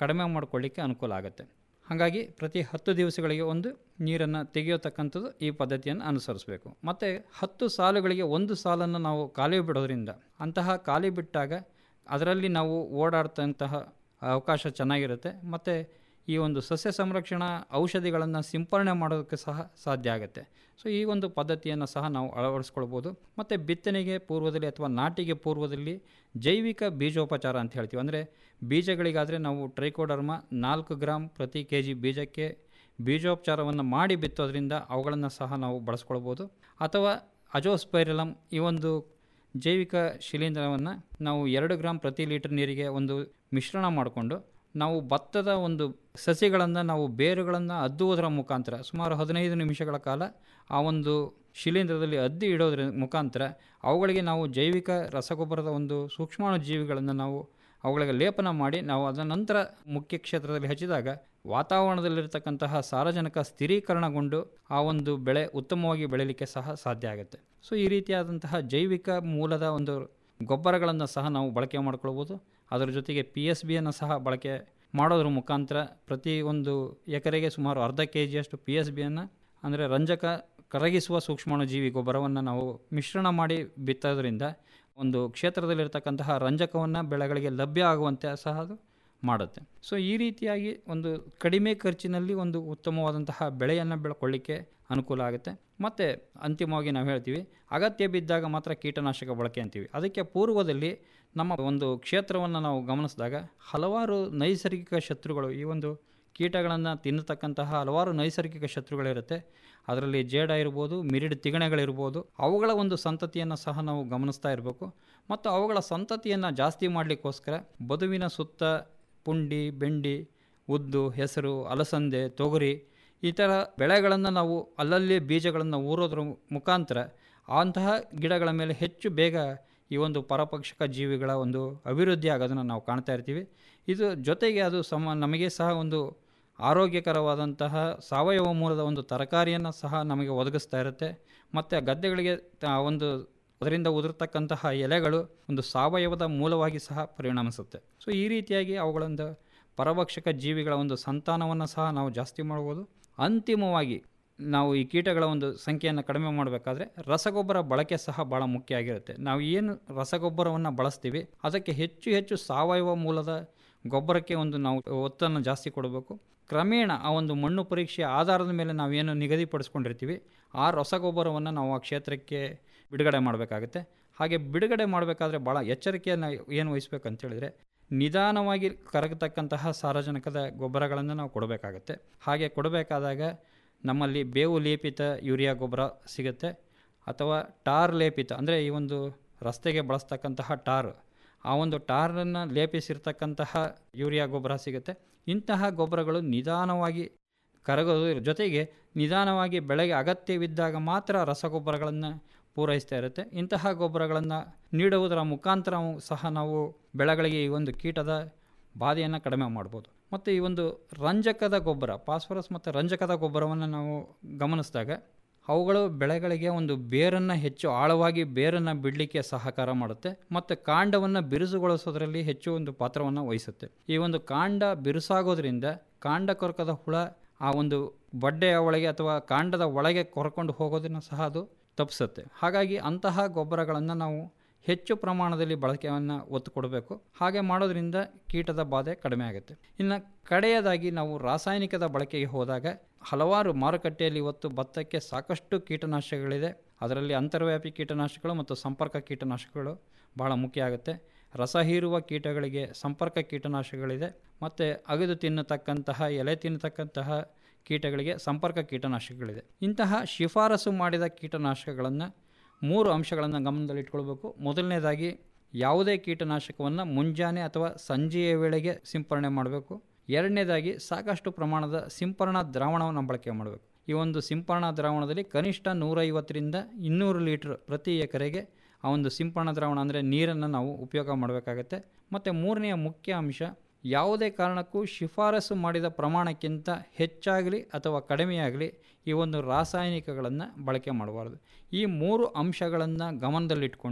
ಕಡಿಮೆ ಮಾಡಿಕೊಳ್ಳಿಕ್ಕೆ ಅನುಕೂಲ ಆಗುತ್ತೆ ಹಾಗಾಗಿ ಪ್ರತಿ ಹತ್ತು ದಿವಸಗಳಿಗೆ ಒಂದು ನೀರನ್ನು ತೆಗೆಯತಕ್ಕಂಥದ್ದು ಈ ಪದ್ಧತಿಯನ್ನು ಅನುಸರಿಸಬೇಕು ಮತ್ತು ಹತ್ತು ಸಾಲುಗಳಿಗೆ ಒಂದು ಸಾಲನ್ನು ನಾವು ಖಾಲಿ ಬಿಡೋದ್ರಿಂದ ಅಂತಹ ಖಾಲಿ ಬಿಟ್ಟಾಗ ಅದರಲ್ಲಿ ನಾವು ಓಡಾಡ್ತಂತಹ ಅವಕಾಶ ಚೆನ್ನಾಗಿರುತ್ತೆ ಮತ್ತು ಈ ಒಂದು ಸಸ್ಯ ಸಂರಕ್ಷಣಾ ಔಷಧಿಗಳನ್ನು ಸಿಂಪರಣೆ ಮಾಡೋದಕ್ಕೆ ಸಹ ಸಾಧ್ಯ ಆಗುತ್ತೆ ಸೊ ಈ ಒಂದು ಪದ್ಧತಿಯನ್ನು ಸಹ ನಾವು ಅಳವಡಿಸ್ಕೊಳ್ಬೋದು ಮತ್ತು ಬಿತ್ತನೆಗೆ ಪೂರ್ವದಲ್ಲಿ ಅಥವಾ ನಾಟಿಗೆ ಪೂರ್ವದಲ್ಲಿ ಜೈವಿಕ ಬೀಜೋಪಚಾರ ಅಂತ ಹೇಳ್ತೀವಿ ಅಂದರೆ ಬೀಜಗಳಿಗಾದರೆ ನಾವು ಟ್ರೈಕೋಡರ್ಮ ನಾಲ್ಕು ಗ್ರಾಮ್ ಪ್ರತಿ ಕೆ ಜಿ ಬೀಜಕ್ಕೆ ಬೀಜೋಪಚಾರವನ್ನು ಮಾಡಿ ಬಿತ್ತೋದ್ರಿಂದ ಅವುಗಳನ್ನು ಸಹ ನಾವು ಬಳಸ್ಕೊಳ್ಬೋದು ಅಥವಾ ಅಜೋಸ್ಪೈರಲಮ್ ಈ ಒಂದು ಜೈವಿಕ ಶಿಲೀಂಧ್ರವನ್ನು ನಾವು ಎರಡು ಗ್ರಾಮ್ ಪ್ರತಿ ಲೀಟರ್ ನೀರಿಗೆ ಒಂದು ಮಿಶ್ರಣ ಮಾಡಿಕೊಂಡು ನಾವು ಭತ್ತದ ಒಂದು ಸಸಿಗಳನ್ನು ನಾವು ಬೇರುಗಳನ್ನು ಅದ್ದುವುದರ ಮುಖಾಂತರ ಸುಮಾರು ಹದಿನೈದು ನಿಮಿಷಗಳ ಕಾಲ ಆ ಒಂದು ಶಿಲೀಂಧ್ರದಲ್ಲಿ ಅದ್ದಿ ಇಡೋದ್ರ ಮುಖಾಂತರ ಅವುಗಳಿಗೆ ನಾವು ಜೈವಿಕ ರಸಗೊಬ್ಬರದ ಒಂದು ಸೂಕ್ಷ್ಮಾಣು ಜೀವಿಗಳನ್ನು ನಾವು ಅವುಗಳಿಗೆ ಲೇಪನ ಮಾಡಿ ನಾವು ಅದರ ನಂತರ ಮುಖ್ಯ ಕ್ಷೇತ್ರದಲ್ಲಿ ಹಚ್ಚಿದಾಗ ವಾತಾವರಣದಲ್ಲಿರ್ತಕ್ಕಂತಹ ಸಾರಜನಕ ಸ್ಥಿರೀಕರಣಗೊಂಡು ಆ ಒಂದು ಬೆಳೆ ಉತ್ತಮವಾಗಿ ಬೆಳೀಲಿಕ್ಕೆ ಸಹ ಸಾಧ್ಯ ಆಗುತ್ತೆ ಸೊ ಈ ರೀತಿಯಾದಂತಹ ಜೈವಿಕ ಮೂಲದ ಒಂದು ಗೊಬ್ಬರಗಳನ್ನು ಸಹ ನಾವು ಬಳಕೆ ಮಾಡ್ಕೊಳ್ಬೋದು ಅದರ ಜೊತೆಗೆ ಪಿ ಎಸ್ ಬಿಯನ್ನು ಸಹ ಬಳಕೆ ಮಾಡೋದ್ರ ಮುಖಾಂತರ ಪ್ರತಿ ಒಂದು ಎಕರೆಗೆ ಸುಮಾರು ಅರ್ಧ ಕೆ ಜಿಯಷ್ಟು ಪಿ ಎಸ್ ಬಿಯನ್ನು ಅಂದರೆ ರಂಜಕ ಕರಗಿಸುವ ಸೂಕ್ಷ್ಮಾಣು ಜೀವಿ ಗೊಬ್ಬರವನ್ನು ನಾವು ಮಿಶ್ರಣ ಮಾಡಿ ಬಿತ್ತೋದ್ರಿಂದ ಒಂದು ಕ್ಷೇತ್ರದಲ್ಲಿರ್ತಕ್ಕಂತಹ ರಂಜಕವನ್ನು ಬೆಳೆಗಳಿಗೆ ಲಭ್ಯ ಆಗುವಂತೆ ಸಹ ಅದು ಮಾಡುತ್ತೆ ಸೊ ಈ ರೀತಿಯಾಗಿ ಒಂದು ಕಡಿಮೆ ಖರ್ಚಿನಲ್ಲಿ ಒಂದು ಉತ್ತಮವಾದಂತಹ ಬೆಳೆಯನ್ನು ಬೆಳ್ಕೊಳ್ಳಿಕ್ಕೆ ಅನುಕೂಲ ಆಗುತ್ತೆ ಮತ್ತು ಅಂತಿಮವಾಗಿ ನಾವು ಹೇಳ್ತೀವಿ ಅಗತ್ಯ ಬಿದ್ದಾಗ ಮಾತ್ರ ಕೀಟನಾಶಕ ಬಳಕೆ ಅಂತೀವಿ ಅದಕ್ಕೆ ಪೂರ್ವದಲ್ಲಿ ನಮ್ಮ ಒಂದು ಕ್ಷೇತ್ರವನ್ನು ನಾವು ಗಮನಿಸಿದಾಗ ಹಲವಾರು ನೈಸರ್ಗಿಕ ಶತ್ರುಗಳು ಈ ಒಂದು ಕೀಟಗಳನ್ನು ತಿನ್ನತಕ್ಕಂತಹ ಹಲವಾರು ನೈಸರ್ಗಿಕ ಶತ್ರುಗಳಿರುತ್ತೆ ಅದರಲ್ಲಿ ಜೇಡ ಇರ್ಬೋದು ಮಿರಿಡ್ ತಿಗಣೆಗಳಿರ್ಬೋದು ಅವುಗಳ ಒಂದು ಸಂತತಿಯನ್ನು ಸಹ ನಾವು ಗಮನಿಸ್ತಾ ಇರಬೇಕು ಮತ್ತು ಅವುಗಳ ಸಂತತಿಯನ್ನು ಜಾಸ್ತಿ ಮಾಡಲಿಕ್ಕೋಸ್ಕರ ಬದುವಿನ ಸುತ್ತ ಪುಂಡಿ ಬೆಂಡಿ ಉದ್ದು ಹೆಸರು ಅಲಸಂದೆ ತೊಗರಿ ಈ ಥರ ಬೆಳೆಗಳನ್ನು ನಾವು ಅಲ್ಲಲ್ಲಿ ಬೀಜಗಳನ್ನು ಊರೋದ್ರ ಮುಖಾಂತರ ಅಂತಹ ಗಿಡಗಳ ಮೇಲೆ ಹೆಚ್ಚು ಬೇಗ ಈ ಒಂದು ಪರಪಕ್ಷಕ ಜೀವಿಗಳ ಒಂದು ಅಭಿವೃದ್ಧಿ ಆಗೋದನ್ನು ನಾವು ಕಾಣ್ತಾ ಇರ್ತೀವಿ ಇದು ಜೊತೆಗೆ ಅದು ಸಮ ನಮಗೆ ಸಹ ಒಂದು ಆರೋಗ್ಯಕರವಾದಂತಹ ಸಾವಯವ ಮೂಲದ ಒಂದು ತರಕಾರಿಯನ್ನು ಸಹ ನಮಗೆ ಒದಗಿಸ್ತಾ ಇರುತ್ತೆ ಮತ್ತು ಗದ್ದೆಗಳಿಗೆ ತ- ಒಂದು ಅದರಿಂದ ಉದುರ್ತಕ್ಕಂತಹ ಎಲೆಗಳು ಒಂದು ಸಾವಯವದ ಮೂಲವಾಗಿ ಸಹ ಪರಿಣಮಿಸುತ್ತೆ ಸೊ ಈ ರೀತಿಯಾಗಿ ಅವುಗಳಿಂದ ಪರಭಕ್ಷಕ ಜೀವಿಗಳ ಒಂದು ಸಂತಾನವನ್ನು ಸಹ ನಾವು ಜಾಸ್ತಿ ಮಾಡ್ಬೋದು ಅಂತಿಮವಾಗಿ ನಾವು ಈ ಕೀಟಗಳ ಒಂದು ಸಂಖ್ಯೆಯನ್ನು ಕಡಿಮೆ ಮಾಡಬೇಕಾದ್ರೆ ರಸಗೊಬ್ಬರ ಬಳಕೆ ಸಹ ಭಾಳ ಮುಖ್ಯ ಆಗಿರುತ್ತೆ ನಾವು ಏನು ರಸಗೊಬ್ಬರವನ್ನು ಬಳಸ್ತೀವಿ ಅದಕ್ಕೆ ಹೆಚ್ಚು ಹೆಚ್ಚು ಸಾವಯವ ಮೂಲದ ಗೊಬ್ಬರಕ್ಕೆ ಒಂದು ನಾವು ಒತ್ತನ್ನು ಜಾಸ್ತಿ ಕೊಡಬೇಕು ಕ್ರಮೇಣ ಆ ಒಂದು ಮಣ್ಣು ಪರೀಕ್ಷೆಯ ಆಧಾರದ ಮೇಲೆ ನಾವೇನು ನಿಗದಿಪಡಿಸ್ಕೊಂಡಿರ್ತೀವಿ ಆ ರಸಗೊಬ್ಬರವನ್ನು ನಾವು ಆ ಕ್ಷೇತ್ರಕ್ಕೆ ಬಿಡುಗಡೆ ಮಾಡಬೇಕಾಗುತ್ತೆ ಹಾಗೆ ಬಿಡುಗಡೆ ಮಾಡಬೇಕಾದ್ರೆ ಭಾಳ ಎಚ್ಚರಿಕೆಯನ್ನು ಏನು ವಹಿಸ್ಬೇಕು ಅಂತ ಹೇಳಿದ್ರೆ ನಿಧಾನವಾಗಿ ಕರಗತಕ್ಕಂತಹ ಸಾರಜನಕದ ಗೊಬ್ಬರಗಳನ್ನು ನಾವು ಕೊಡಬೇಕಾಗತ್ತೆ ಹಾಗೆ ಕೊಡಬೇಕಾದಾಗ ನಮ್ಮಲ್ಲಿ ಬೇವು ಲೇಪಿತ ಯೂರಿಯಾ ಗೊಬ್ಬರ ಸಿಗುತ್ತೆ ಅಥವಾ ಟಾರ್ ಲೇಪಿತ ಅಂದರೆ ಈ ಒಂದು ರಸ್ತೆಗೆ ಬಳಸ್ತಕ್ಕಂತಹ ಟಾರ್ ಆ ಒಂದು ಟಾರನ್ನು ಲೇಪಿಸಿರ್ತಕ್ಕಂತಹ ಯೂರಿಯಾ ಗೊಬ್ಬರ ಸಿಗುತ್ತೆ ಇಂತಹ ಗೊಬ್ಬರಗಳು ನಿಧಾನವಾಗಿ ಕರಗೋದ್ರ ಜೊತೆಗೆ ನಿಧಾನವಾಗಿ ಬೆಳೆಗೆ ಅಗತ್ಯವಿದ್ದಾಗ ಮಾತ್ರ ರಸಗೊಬ್ಬರಗಳನ್ನು ಪೂರೈಸ್ತಾ ಇರುತ್ತೆ ಇಂತಹ ಗೊಬ್ಬರಗಳನ್ನು ನೀಡುವುದರ ಮುಖಾಂತರ ಸಹ ನಾವು ಬೆಳೆಗಳಿಗೆ ಈ ಒಂದು ಕೀಟದ ಬಾಧೆಯನ್ನು ಕಡಿಮೆ ಮಾಡ್ಬೋದು ಮತ್ತು ಈ ಒಂದು ರಂಜಕದ ಗೊಬ್ಬರ ಫಾಸ್ಫರಸ್ ಮತ್ತು ರಂಜಕದ ಗೊಬ್ಬರವನ್ನು ನಾವು ಗಮನಿಸಿದಾಗ ಅವುಗಳು ಬೆಳೆಗಳಿಗೆ ಒಂದು ಬೇರನ್ನು ಹೆಚ್ಚು ಆಳವಾಗಿ ಬೇರನ್ನು ಬಿಡಲಿಕ್ಕೆ ಸಹಕಾರ ಮಾಡುತ್ತೆ ಮತ್ತು ಕಾಂಡವನ್ನು ಬಿರುಸುಗೊಳಿಸೋದ್ರಲ್ಲಿ ಹೆಚ್ಚು ಒಂದು ಪಾತ್ರವನ್ನು ವಹಿಸುತ್ತೆ ಈ ಒಂದು ಕಾಂಡ ಬಿರುಸಾಗೋದ್ರಿಂದ ಕಾಂಡ ಕೊರಕದ ಹುಳ ಆ ಒಂದು ಬಡ್ಡೆಯ ಒಳಗೆ ಅಥವಾ ಕಾಂಡದ ಒಳಗೆ ಕೊರ್ಕೊಂಡು ಹೋಗೋದನ್ನು ಸಹ ಅದು ತಪ್ಪಿಸುತ್ತೆ ಹಾಗಾಗಿ ಅಂತಹ ಗೊಬ್ಬರಗಳನ್ನು ನಾವು ಹೆಚ್ಚು ಪ್ರಮಾಣದಲ್ಲಿ ಬಳಕೆಯನ್ನು ಒತ್ತು ಕೊಡಬೇಕು ಹಾಗೆ ಮಾಡೋದ್ರಿಂದ ಕೀಟದ ಬಾಧೆ ಕಡಿಮೆ ಆಗುತ್ತೆ ಇನ್ನು ಕಡೆಯದಾಗಿ ನಾವು ರಾಸಾಯನಿಕದ ಬಳಕೆಗೆ ಹೋದಾಗ ಹಲವಾರು ಮಾರುಕಟ್ಟೆಯಲ್ಲಿ ಇವತ್ತು ಭತ್ತಕ್ಕೆ ಸಾಕಷ್ಟು ಕೀಟನಾಶಕಗಳಿದೆ ಅದರಲ್ಲಿ ಅಂತರ್ವ್ಯಾಪಿ ಕೀಟನಾಶಕಗಳು ಮತ್ತು ಸಂಪರ್ಕ ಕೀಟನಾಶಕಗಳು ಬಹಳ ಮುಖ್ಯ ಆಗುತ್ತೆ ರಸ ಹೀರುವ ಕೀಟಗಳಿಗೆ ಸಂಪರ್ಕ ಕೀಟನಾಶಕಗಳಿದೆ ಮತ್ತು ಅಗೆದು ತಿನ್ನತಕ್ಕಂತಹ ಎಲೆ ತಿನ್ನತಕ್ಕಂತಹ ಕೀಟಗಳಿಗೆ ಸಂಪರ್ಕ ಕೀಟನಾಶಕಗಳಿದೆ ಇಂತಹ ಶಿಫಾರಸು ಮಾಡಿದ ಕೀಟನಾಶಕಗಳನ್ನು ಮೂರು ಅಂಶಗಳನ್ನು ಗಮನದಲ್ಲಿಟ್ಕೊಳ್ಬೇಕು ಮೊದಲನೇದಾಗಿ ಯಾವುದೇ ಕೀಟನಾಶಕವನ್ನು ಮುಂಜಾನೆ ಅಥವಾ ಸಂಜೆಯ ವೇಳೆಗೆ ಸಿಂಪರಣೆ ಮಾಡಬೇಕು ಎರಡನೇದಾಗಿ ಸಾಕಷ್ಟು ಪ್ರಮಾಣದ ಸಿಂಪರಣಾ ದ್ರಾವಣವನ್ನು ಬಳಕೆ ಮಾಡಬೇಕು ಈ ಒಂದು ಸಿಂಪರಣಾ ದ್ರಾವಣದಲ್ಲಿ ಕನಿಷ್ಠ ನೂರೈವತ್ತರಿಂದ ಇನ್ನೂರು ಲೀಟ್ರ್ ಪ್ರತಿ ಎಕರೆಗೆ ಆ ಒಂದು ಸಿಂಪರಣಾ ದ್ರಾವಣ ಅಂದರೆ ನೀರನ್ನು ನಾವು ಉಪಯೋಗ ಮಾಡಬೇಕಾಗತ್ತೆ ಮತ್ತು ಮೂರನೆಯ ಮುಖ್ಯ ಅಂಶ ಯಾವುದೇ ಕಾರಣಕ್ಕೂ ಶಿಫಾರಸು ಮಾಡಿದ ಪ್ರಮಾಣಕ್ಕಿಂತ ಹೆಚ್ಚಾಗಲಿ ಅಥವಾ ಕಡಿಮೆಯಾಗಲಿ ಈ ಒಂದು ರಾಸಾಯನಿಕಗಳನ್ನು ಬಳಕೆ ಮಾಡಬಾರ್ದು ಈ ಮೂರು ಅಂಶಗಳನ್ನು ಗಮನದಲ್ಲಿಟ್ಕೊಂಡು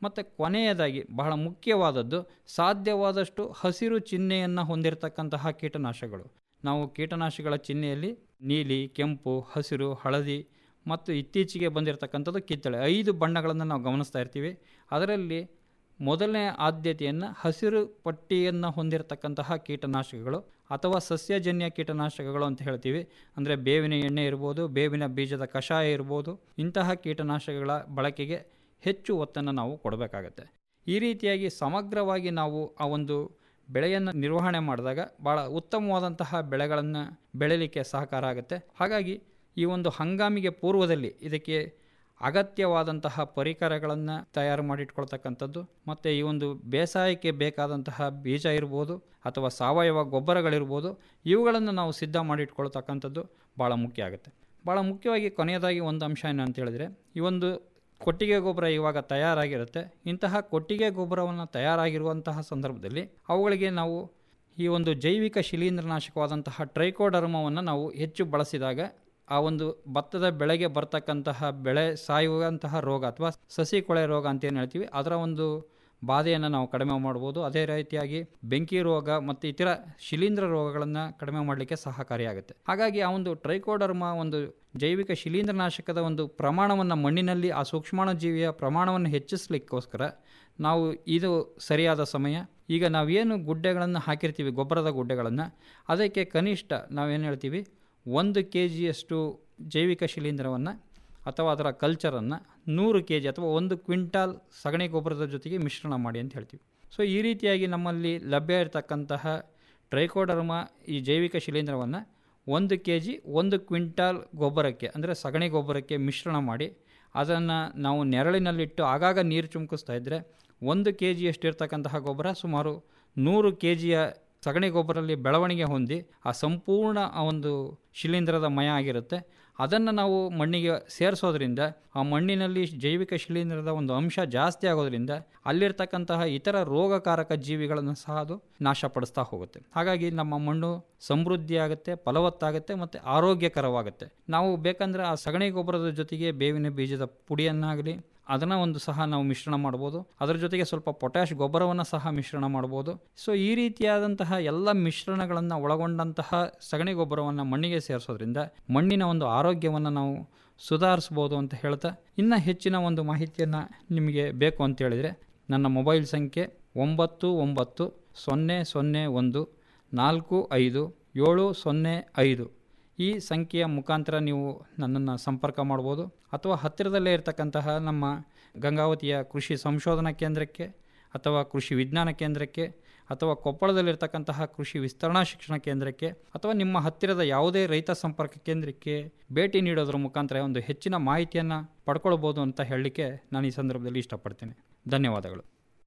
ಮತ್ತು ಕೊನೆಯದಾಗಿ ಬಹಳ ಮುಖ್ಯವಾದದ್ದು ಸಾಧ್ಯವಾದಷ್ಟು ಹಸಿರು ಚಿಹ್ನೆಯನ್ನು ಹೊಂದಿರತಕ್ಕಂತಹ ಕೀಟನಾಶಕಗಳು ನಾವು ಕೀಟನಾಶಕಗಳ ಚಿಹ್ನೆಯಲ್ಲಿ ನೀಲಿ ಕೆಂಪು ಹಸಿರು ಹಳದಿ ಮತ್ತು ಇತ್ತೀಚೆಗೆ ಬಂದಿರತಕ್ಕಂಥದ್ದು ಕಿತ್ತಳೆ ಐದು ಬಣ್ಣಗಳನ್ನು ನಾವು ಗಮನಿಸ್ತಾ ಇರ್ತೀವಿ ಅದರಲ್ಲಿ ಮೊದಲನೇ ಆದ್ಯತೆಯನ್ನು ಹಸಿರು ಪಟ್ಟಿಯನ್ನು ಹೊಂದಿರತಕ್ಕಂತಹ ಕೀಟನಾಶಕಗಳು ಅಥವಾ ಸಸ್ಯಜನ್ಯ ಕೀಟನಾಶಕಗಳು ಅಂತ ಹೇಳ್ತೀವಿ ಅಂದರೆ ಬೇವಿನ ಎಣ್ಣೆ ಇರ್ಬೋದು ಬೇವಿನ ಬೀಜದ ಕಷಾಯ ಇರ್ಬೋದು ಇಂತಹ ಕೀಟನಾಶಕಗಳ ಬಳಕೆಗೆ ಹೆಚ್ಚು ಒತ್ತನ್ನು ನಾವು ಕೊಡಬೇಕಾಗತ್ತೆ ಈ ರೀತಿಯಾಗಿ ಸಮಗ್ರವಾಗಿ ನಾವು ಆ ಒಂದು ಬೆಳೆಯನ್ನು ನಿರ್ವಹಣೆ ಮಾಡಿದಾಗ ಭಾಳ ಉತ್ತಮವಾದಂತಹ ಬೆಳೆಗಳನ್ನು ಬೆಳೀಲಿಕ್ಕೆ ಸಹಕಾರ ಆಗುತ್ತೆ ಹಾಗಾಗಿ ಈ ಒಂದು ಹಂಗಾಮಿಗೆ ಪೂರ್ವದಲ್ಲಿ ಇದಕ್ಕೆ ಅಗತ್ಯವಾದಂತಹ ಪರಿಕರಗಳನ್ನು ತಯಾರು ಮಾಡಿಟ್ಕೊಳ್ತಕ್ಕಂಥದ್ದು ಮತ್ತು ಈ ಒಂದು ಬೇಸಾಯಕ್ಕೆ ಬೇಕಾದಂತಹ ಬೀಜ ಇರ್ಬೋದು ಅಥವಾ ಸಾವಯವ ಗೊಬ್ಬರಗಳಿರ್ಬೋದು ಇವುಗಳನ್ನು ನಾವು ಸಿದ್ಧ ಮಾಡಿಟ್ಕೊಳ್ತಕ್ಕಂಥದ್ದು ಭಾಳ ಮುಖ್ಯ ಆಗುತ್ತೆ ಭಾಳ ಮುಖ್ಯವಾಗಿ ಕೊನೆಯದಾಗಿ ಒಂದು ಅಂಶ ಏನು ಅಂತ ಹೇಳಿದರೆ ಈ ಒಂದು ಕೊಟ್ಟಿಗೆ ಗೊಬ್ಬರ ಇವಾಗ ತಯಾರಾಗಿರುತ್ತೆ ಇಂತಹ ಕೊಟ್ಟಿಗೆ ಗೊಬ್ಬರವನ್ನು ತಯಾರಾಗಿರುವಂತಹ ಸಂದರ್ಭದಲ್ಲಿ ಅವುಗಳಿಗೆ ನಾವು ಈ ಒಂದು ಜೈವಿಕ ಶಿಲೀಂಧ್ರನಾಶಕವಾದಂತಹ ಟ್ರೈಕೋಡರ್ಮವನ್ನು ನಾವು ಹೆಚ್ಚು ಬಳಸಿದಾಗ ಆ ಒಂದು ಭತ್ತದ ಬೆಳೆಗೆ ಬರ್ತಕ್ಕಂತಹ ಬೆಳೆ ಸಾಯುವಂತಹ ರೋಗ ಅಥವಾ ಸಸಿ ಕೊಳೆ ರೋಗ ಅಂತ ಏನು ಹೇಳ್ತೀವಿ ಅದರ ಒಂದು ಬಾಧೆಯನ್ನು ನಾವು ಕಡಿಮೆ ಮಾಡ್ಬೋದು ಅದೇ ರೀತಿಯಾಗಿ ಬೆಂಕಿ ರೋಗ ಮತ್ತು ಇತರ ಶಿಲೀಂಧ್ರ ರೋಗಗಳನ್ನು ಕಡಿಮೆ ಮಾಡಲಿಕ್ಕೆ ಸಹಕಾರಿಯಾಗುತ್ತೆ ಹಾಗಾಗಿ ಆ ಒಂದು ಟ್ರೈಕೋಡರ್ಮ ಒಂದು ಜೈವಿಕ ಶಿಲೀಂಧ್ರನಾಶಕದ ಒಂದು ಪ್ರಮಾಣವನ್ನು ಮಣ್ಣಿನಲ್ಲಿ ಆ ಸೂಕ್ಷ್ಮಾಣುಜೀವಿಯ ಪ್ರಮಾಣವನ್ನು ಹೆಚ್ಚಿಸಲಿಕ್ಕೋಸ್ಕರ ನಾವು ಇದು ಸರಿಯಾದ ಸಮಯ ಈಗ ನಾವೇನು ಗುಡ್ಡೆಗಳನ್ನು ಹಾಕಿರ್ತೀವಿ ಗೊಬ್ಬರದ ಗುಡ್ಡೆಗಳನ್ನು ಅದಕ್ಕೆ ಕನಿಷ್ಠ ನಾವೇನು ಹೇಳ್ತೀವಿ ಒಂದು ಕೆ ಜಿಯಷ್ಟು ಜೈವಿಕ ಶಿಲೀಂಧ್ರವನ್ನು ಅಥವಾ ಅದರ ಕಲ್ಚರನ್ನು ನೂರು ಕೆ ಜಿ ಅಥವಾ ಒಂದು ಕ್ವಿಂಟಾಲ್ ಸಗಣಿ ಗೊಬ್ಬರದ ಜೊತೆಗೆ ಮಿಶ್ರಣ ಮಾಡಿ ಅಂತ ಹೇಳ್ತೀವಿ ಸೊ ಈ ರೀತಿಯಾಗಿ ನಮ್ಮಲ್ಲಿ ಲಭ್ಯ ಇರತಕ್ಕಂತಹ ಟ್ರೈಕೋಡರ್ಮ ಈ ಜೈವಿಕ ಶಿಲೀಂಧ್ರವನ್ನು ಒಂದು ಕೆ ಜಿ ಒಂದು ಕ್ವಿಂಟಾಲ್ ಗೊಬ್ಬರಕ್ಕೆ ಅಂದರೆ ಸಗಣಿ ಗೊಬ್ಬರಕ್ಕೆ ಮಿಶ್ರಣ ಮಾಡಿ ಅದನ್ನು ನಾವು ನೆರಳಿನಲ್ಲಿಟ್ಟು ಆಗಾಗ ನೀರು ಚುಮ್ಕಿಸ್ತಾ ಇದ್ದರೆ ಒಂದು ಕೆ ಜಿಯಷ್ಟು ಇರ್ತಕ್ಕಂತಹ ಗೊಬ್ಬರ ಸುಮಾರು ನೂರು ಕೆ ಜಿಯ ಸಗಣಿ ಗೊಬ್ಬರಲ್ಲಿ ಬೆಳವಣಿಗೆ ಹೊಂದಿ ಆ ಸಂಪೂರ್ಣ ಆ ಒಂದು ಶಿಲೀಂಧ್ರದ ಮಯ ಆಗಿರುತ್ತೆ ಅದನ್ನು ನಾವು ಮಣ್ಣಿಗೆ ಸೇರಿಸೋದ್ರಿಂದ ಆ ಮಣ್ಣಿನಲ್ಲಿ ಜೈವಿಕ ಶಿಲೀಂಧ್ರದ ಒಂದು ಅಂಶ ಜಾಸ್ತಿ ಆಗೋದ್ರಿಂದ ಅಲ್ಲಿರ್ತಕ್ಕಂತಹ ಇತರ ರೋಗಕಾರಕ ಜೀವಿಗಳನ್ನು ಸಹ ಅದು ನಾಶಪಡಿಸ್ತಾ ಹೋಗುತ್ತೆ ಹಾಗಾಗಿ ನಮ್ಮ ಮಣ್ಣು ಸಮೃದ್ಧಿ ಆಗುತ್ತೆ ಫಲವತ್ತಾಗುತ್ತೆ ಮತ್ತು ಆರೋಗ್ಯಕರವಾಗುತ್ತೆ ನಾವು ಬೇಕಂದರೆ ಆ ಸಗಣಿ ಗೊಬ್ಬರದ ಜೊತೆಗೆ ಬೇವಿನ ಬೀಜದ ಪುಡಿಯನ್ನಾಗಲಿ ಅದನ್ನು ಒಂದು ಸಹ ನಾವು ಮಿಶ್ರಣ ಮಾಡ್ಬೋದು ಅದರ ಜೊತೆಗೆ ಸ್ವಲ್ಪ ಪೊಟ್ಯಾಶ್ ಗೊಬ್ಬರವನ್ನು ಸಹ ಮಿಶ್ರಣ ಮಾಡ್ಬೋದು ಸೊ ಈ ರೀತಿಯಾದಂತಹ ಎಲ್ಲ ಮಿಶ್ರಣಗಳನ್ನು ಒಳಗೊಂಡಂತಹ ಸಗಣಿ ಗೊಬ್ಬರವನ್ನು ಮಣ್ಣಿಗೆ ಸೇರಿಸೋದ್ರಿಂದ ಮಣ್ಣಿನ ಒಂದು ಆರೋಗ್ಯವನ್ನು ನಾವು ಸುಧಾರಿಸ್ಬೋದು ಅಂತ ಹೇಳ್ತಾ ಇನ್ನು ಹೆಚ್ಚಿನ ಒಂದು ಮಾಹಿತಿಯನ್ನು ನಿಮಗೆ ಬೇಕು ಅಂತ ಹೇಳಿದರೆ ನನ್ನ ಮೊಬೈಲ್ ಸಂಖ್ಯೆ ಒಂಬತ್ತು ಒಂಬತ್ತು ಸೊನ್ನೆ ಸೊನ್ನೆ ಒಂದು ನಾಲ್ಕು ಐದು ಏಳು ಸೊನ್ನೆ ಐದು ಈ ಸಂಖ್ಯೆಯ ಮುಖಾಂತರ ನೀವು ನನ್ನನ್ನು ಸಂಪರ್ಕ ಮಾಡ್ಬೋದು ಅಥವಾ ಹತ್ತಿರದಲ್ಲೇ ಇರತಕ್ಕಂತಹ ನಮ್ಮ ಗಂಗಾವತಿಯ ಕೃಷಿ ಸಂಶೋಧನಾ ಕೇಂದ್ರಕ್ಕೆ ಅಥವಾ ಕೃಷಿ ವಿಜ್ಞಾನ ಕೇಂದ್ರಕ್ಕೆ ಅಥವಾ ಕೊಪ್ಪಳದಲ್ಲಿರ್ತಕ್ಕಂತಹ ಕೃಷಿ ವಿಸ್ತರಣಾ ಶಿಕ್ಷಣ ಕೇಂದ್ರಕ್ಕೆ ಅಥವಾ ನಿಮ್ಮ ಹತ್ತಿರದ ಯಾವುದೇ ರೈತ ಸಂಪರ್ಕ ಕೇಂದ್ರಕ್ಕೆ ಭೇಟಿ ನೀಡೋದ್ರ ಮುಖಾಂತರ ಒಂದು ಹೆಚ್ಚಿನ ಮಾಹಿತಿಯನ್ನು ಪಡ್ಕೊಳ್ಬೋದು ಅಂತ ಹೇಳಲಿಕ್ಕೆ ನಾನು ಈ ಸಂದರ್ಭದಲ್ಲಿ ಇಷ್ಟಪಡ್ತೇನೆ ಧನ್ಯವಾದಗಳು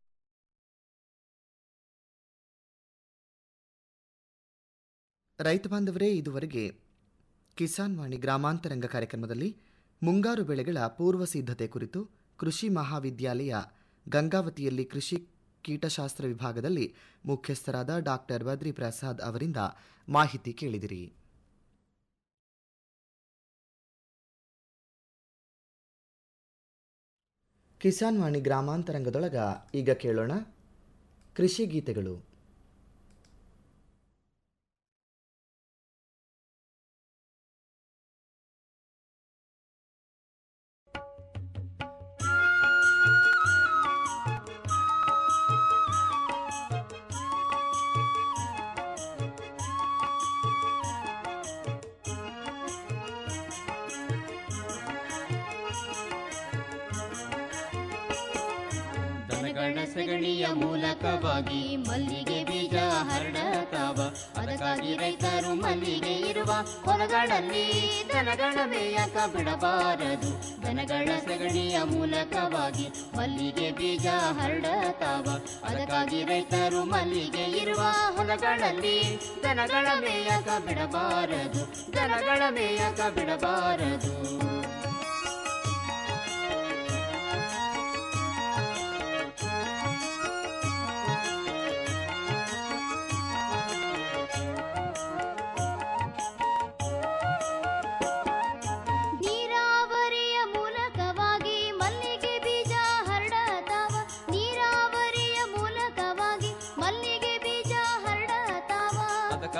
ರೈತ ಬಾಂಧವರೇ ಇದುವರೆಗೆ ಕಿಸಾನ್ ವಾಣಿ ಗ್ರಾಮಾಂತರಂಗ ಕಾರ್ಯಕ್ರಮದಲ್ಲಿ ಮುಂಗಾರು ಬೆಳೆಗಳ ಪೂರ್ವ ಸಿದ್ಧತೆ ಕುರಿತು ಕೃಷಿ ಮಹಾವಿದ್ಯಾಲಯ ಗಂಗಾವತಿಯಲ್ಲಿ ಕೃಷಿ ಕೀಟಶಾಸ್ತ್ರ ವಿಭಾಗದಲ್ಲಿ ಮುಖ್ಯಸ್ಥರಾದ ಡಾಕ್ಟರ್ ಬದ್ರಿ ಪ್ರಸಾದ್ ಅವರಿಂದ ಮಾಹಿತಿ ಕೇಳಿದಿರಿ ಕಿಸಾನ್ ವಾಣಿ ಗ್ರಾಮಾಂತರಂಗದೊಳಗ ಈಗ ಕೇಳೋಣ ಕೃಷಿ ಗೀತೆಗಳು ದನಗಳ ಸಗಣಿಯ ಮೂಲಕವಾಗಿ ಮಲ್ಲಿಗೆ ಬೀಜ ಹರಡತಾವ ಅದಕ್ಕಾಗಿ ರೈತರು ಮಲ್ಲಿಗೆ ಇರುವ ಹೊಲಗಳಲ್ಲಿ ದನಗಳ ಮೇಯಕ ಬಿಡಬಾರದು ದನಗಳ ಸಗಣಿಯ ಮೂಲಕವಾಗಿ ಮಲ್ಲಿಗೆ ಬೀಜ ಹರಡತಾವ ಅದಕ್ಕಾಗಿ ರೈತರು ಮಲ್ಲಿಗೆ ಇರುವ ಹೊಲಗಳಲ್ಲಿ ದನಗಳ ಮೇಯಕ ಬಿಡಬಾರದು ದನಗಳ ಮೇಯಕ ಬಿಡಬಾರದು ನೀರಾವರಿಯ ಮೂಲಕವಾಗಿ ಮಲ್ಲಿಗೆ ಬೀಜ ಹರಡತಾವ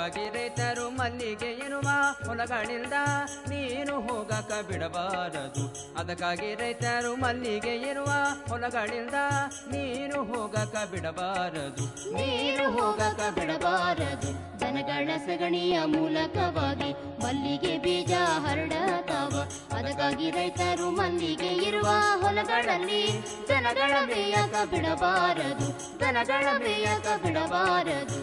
ಅದಕ್ಕಾಗಿ ರೈತರು ಮಲ್ಲಿಗೆ ಇರುವ ಹೊಲಗಳಿಂದ ನೀನು ಹೋಗಕ ಬಿಡಬಾರದು ಅದಕ್ಕಾಗಿ ರೈತರು ಮಲ್ಲಿಗೆ ಇರುವ ಹೊಲಗಳಿಂದ ನೀನು ಹೋಗಕ ಬಿಡಬಾರದು ನೀರು ಹೋಗಕ ಬಿಡಬಾರದು ದನಗಳ ಸಗಣಿಯ ಮೂಲಕವಾಗಿ ಮಲ್ಲಿಗೆ ಬೀಜ ಹರಡತಾವ ಅದಕ್ಕಾಗಿ ರೈತರು ಮಲ್ಲಿಗೆ ಇರುವ ಹೊಲಗಳಲ್ಲಿ ದನಗಳ ಮೇಯಕ ಬಿಡಬಾರದು ದನಗಳ ಮೇಯಕ ಬಿಡಬಾರದು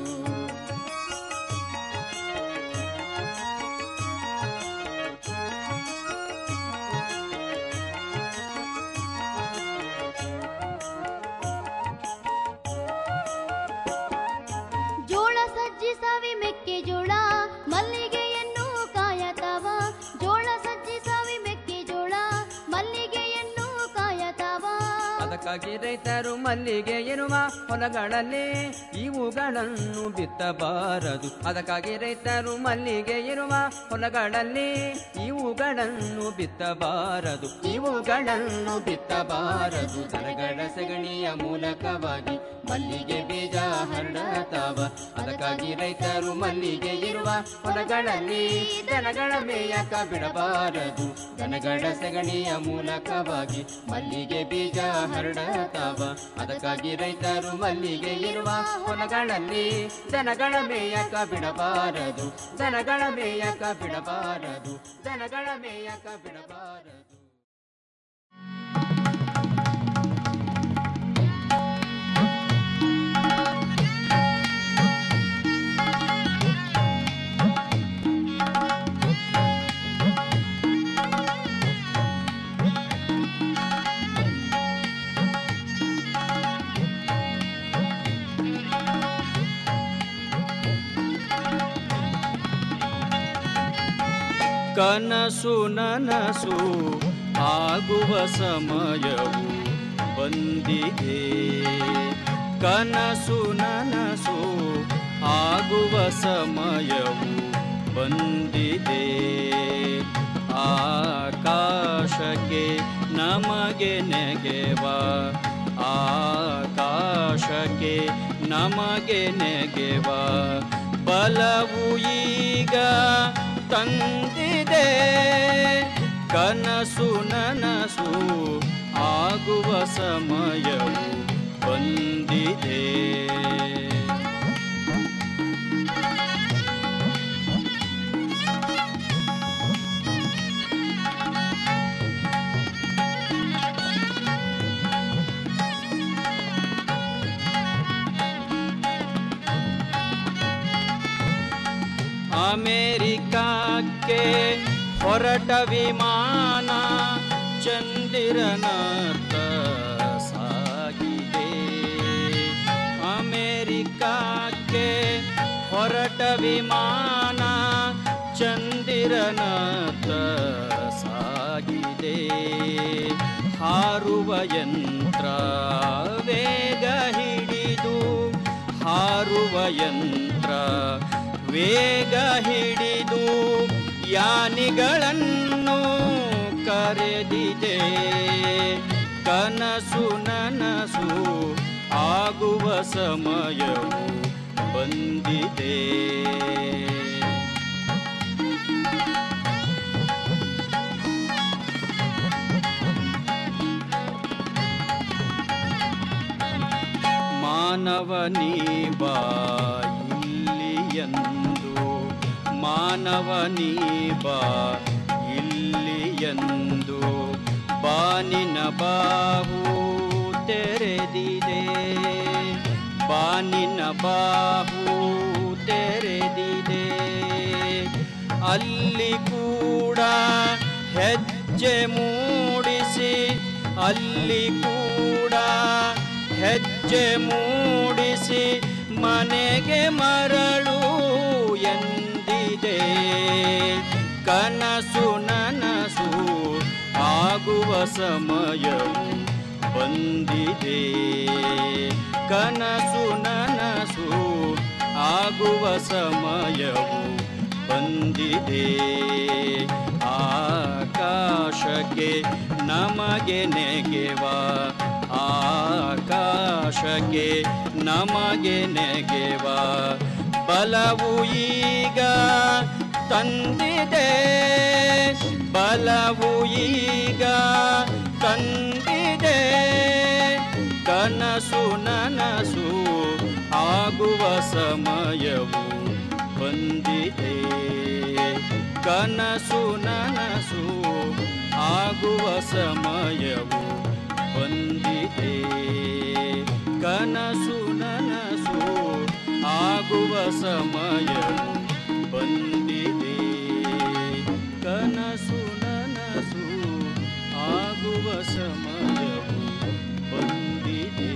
ಜೋಳ ಸಜ್ಜಿ ಸಾವಿ ಮೆಕ್ಕೆಜೋಳ ಮಲ್ಲಿಗೆಯನ್ನು ಕಾಯತಾವ ಜೋಳ ಸಜ್ಜಿ ಸಾವಿ ಮೆಕ್ಕೆಜೋಳ ಮಲ್ಲಿಗೆಯನ್ನು ಕಾಯತಾವ ಅದಕ್ಕಾಗಿ ರೈತರು ಮಲ್ಲಿಗೆ ಇರುವ ಹೊಲಗಳಲ್ಲಿ ಇವುಗಳನ್ನು ಬಿತ್ತಬಾರದು ಅದಕ್ಕಾಗಿ ರೈತರು ಮಲ್ಲಿಗೆ ಇರುವ ಹೊಲಗಳಲ್ಲಿ ಇವುಗಳನ್ನು ಬಿತ್ತಬಾರದು ಇವುಗಳನ್ನು ಬಿತ್ತಬಾರದು ದನಗಳ ಸಗಣಿಯ ಮೂಲಕವಾಗಿ ಮಲ್ಲಿಗೆ ಬೀಜ ಹರಡತಾವ ಅದಕ್ಕಾಗಿ ರೈತರು ಮಲ್ಲಿಗೆ ಇರುವ ಹೊಲಗಳಲ್ಲಿ ದನಗಳ ಮೇಯಕ ಬಿಡಬಾರದು ದನಗಳ ಸಗಣಿಯ ಮೂಲಕವಾಗಿ ಮಲ್ಲಿಗೆ ಬೀಜ ಹರಡತಾವ ಅದಕ್ಕಾಗಿ ರೈತರು ಮಲ್ಲಿಗೆ ಇರುವ ಹೊಲಗಳಲ್ಲಿ ದನಗಳ ಮೇಯಕ ಬಿಡಬಾರದು ದನಗಳ ಮೇಯಕ ಬಿಡಬಾರದು ದನಗಳ ಮೇಯಕ ಬಿಡಬಾರದು ಕನಸು ನನಸು ಆಗುವ ಸಮಯವು ಬಂದಿದೆ ಕನಸು ನನಸು ಆಗುವ ಸಮಯವು ಬಂದಿದೆ ಆಕಾಶಕ್ಕೆ ನಮಗೆ ನೆಗೆವ ಆಕಾಶಕ್ಕೆ ನಮಗೆ ನೆಗೆವ ಬಲವು ಈಗ ತಂದಿದೆ ಕನಸು ನನಸು ಆಗುವ ಸಮಯವು ಬಂದಿದೆ ಅಮೆರಿಕಕ್ಕೆ ಹೊರಟ ವಿಮಾನ ಚಂದಿರನತ್ತ ಸಾಗಿದೆ ಅಮೆರಿಕಕ್ಕೆ ಹೊರಟ ವಿಮಾನ ಚಂದಿರನತ್ತ ಸಾಗಿದೆ ಹಾರುವ ಯಂತ್ರ ವೇಗ ಹಿಡಿದು ಹಾರುವ ಯಂತ್ರ ವೇಗ ಹಿಡಿದು ಯಾನಿಗಳನ್ನು ಕರೆದಿದೆ ಕನಸು ನನಸು ಆಗುವ ಸಮಯವು ಬಂದಿದೆ ಮಾನವನೀ ಬಾ ಇಲ್ಲಿಯಂದು ಮಾನವನೀ ಬಾ ಇಲ್ಲಿಯಂದು ಬಾನಿನ ಬಾಹು ತೆರೆದಿದೆ ಬಾನಿನ ಬಾಹು ತೆರೆದಿದೆ ಅಲ್ಲಿ ಕೂಡ ಹೆಜ್ಜೆ ಮೂಡಿಸಿ ಅಲ್ಲಿ ಕೂಡ ಹೆಜ್ಜೆ ಮೂಡಿಸಿ ಮನೆಗೆ ಮರಳು ಎಂದಿದೆ ಕನಸು ನನಸು ಆಗುವ ಸಮಯವು ಬಂದಿದೆ ಕನಸು ನನಸು ಆಗುವ ಸಮಯವು ಬಂದಿದೆ ಆಕಾಶಕ್ಕೆ ನಮಗೆ ನೆಗೆವ ಆಕಾಶಕ್ಕೆ ನಮಗೆ ನೆಗೆವ ಬಲವು ಈಗ ತಂದಿದೆ ಬಲವು ಈಗ ತಂದಿದೆ ಕನಸು ನನಸು ಆಗುವ ಸಮಯವು ಬಂದಿದೆ ಕನಸು ನನಸು ಆಗುವ ಸಮಯವು ಬಂದಿದೆ ಕನಸು ನನಸು ಆಗುವ ಸಮಯವು ಬಂದಿದೆ ಕನಸು ನನಸು ಆಗುವ ಸಮಯವು ಬಂದಿದೆ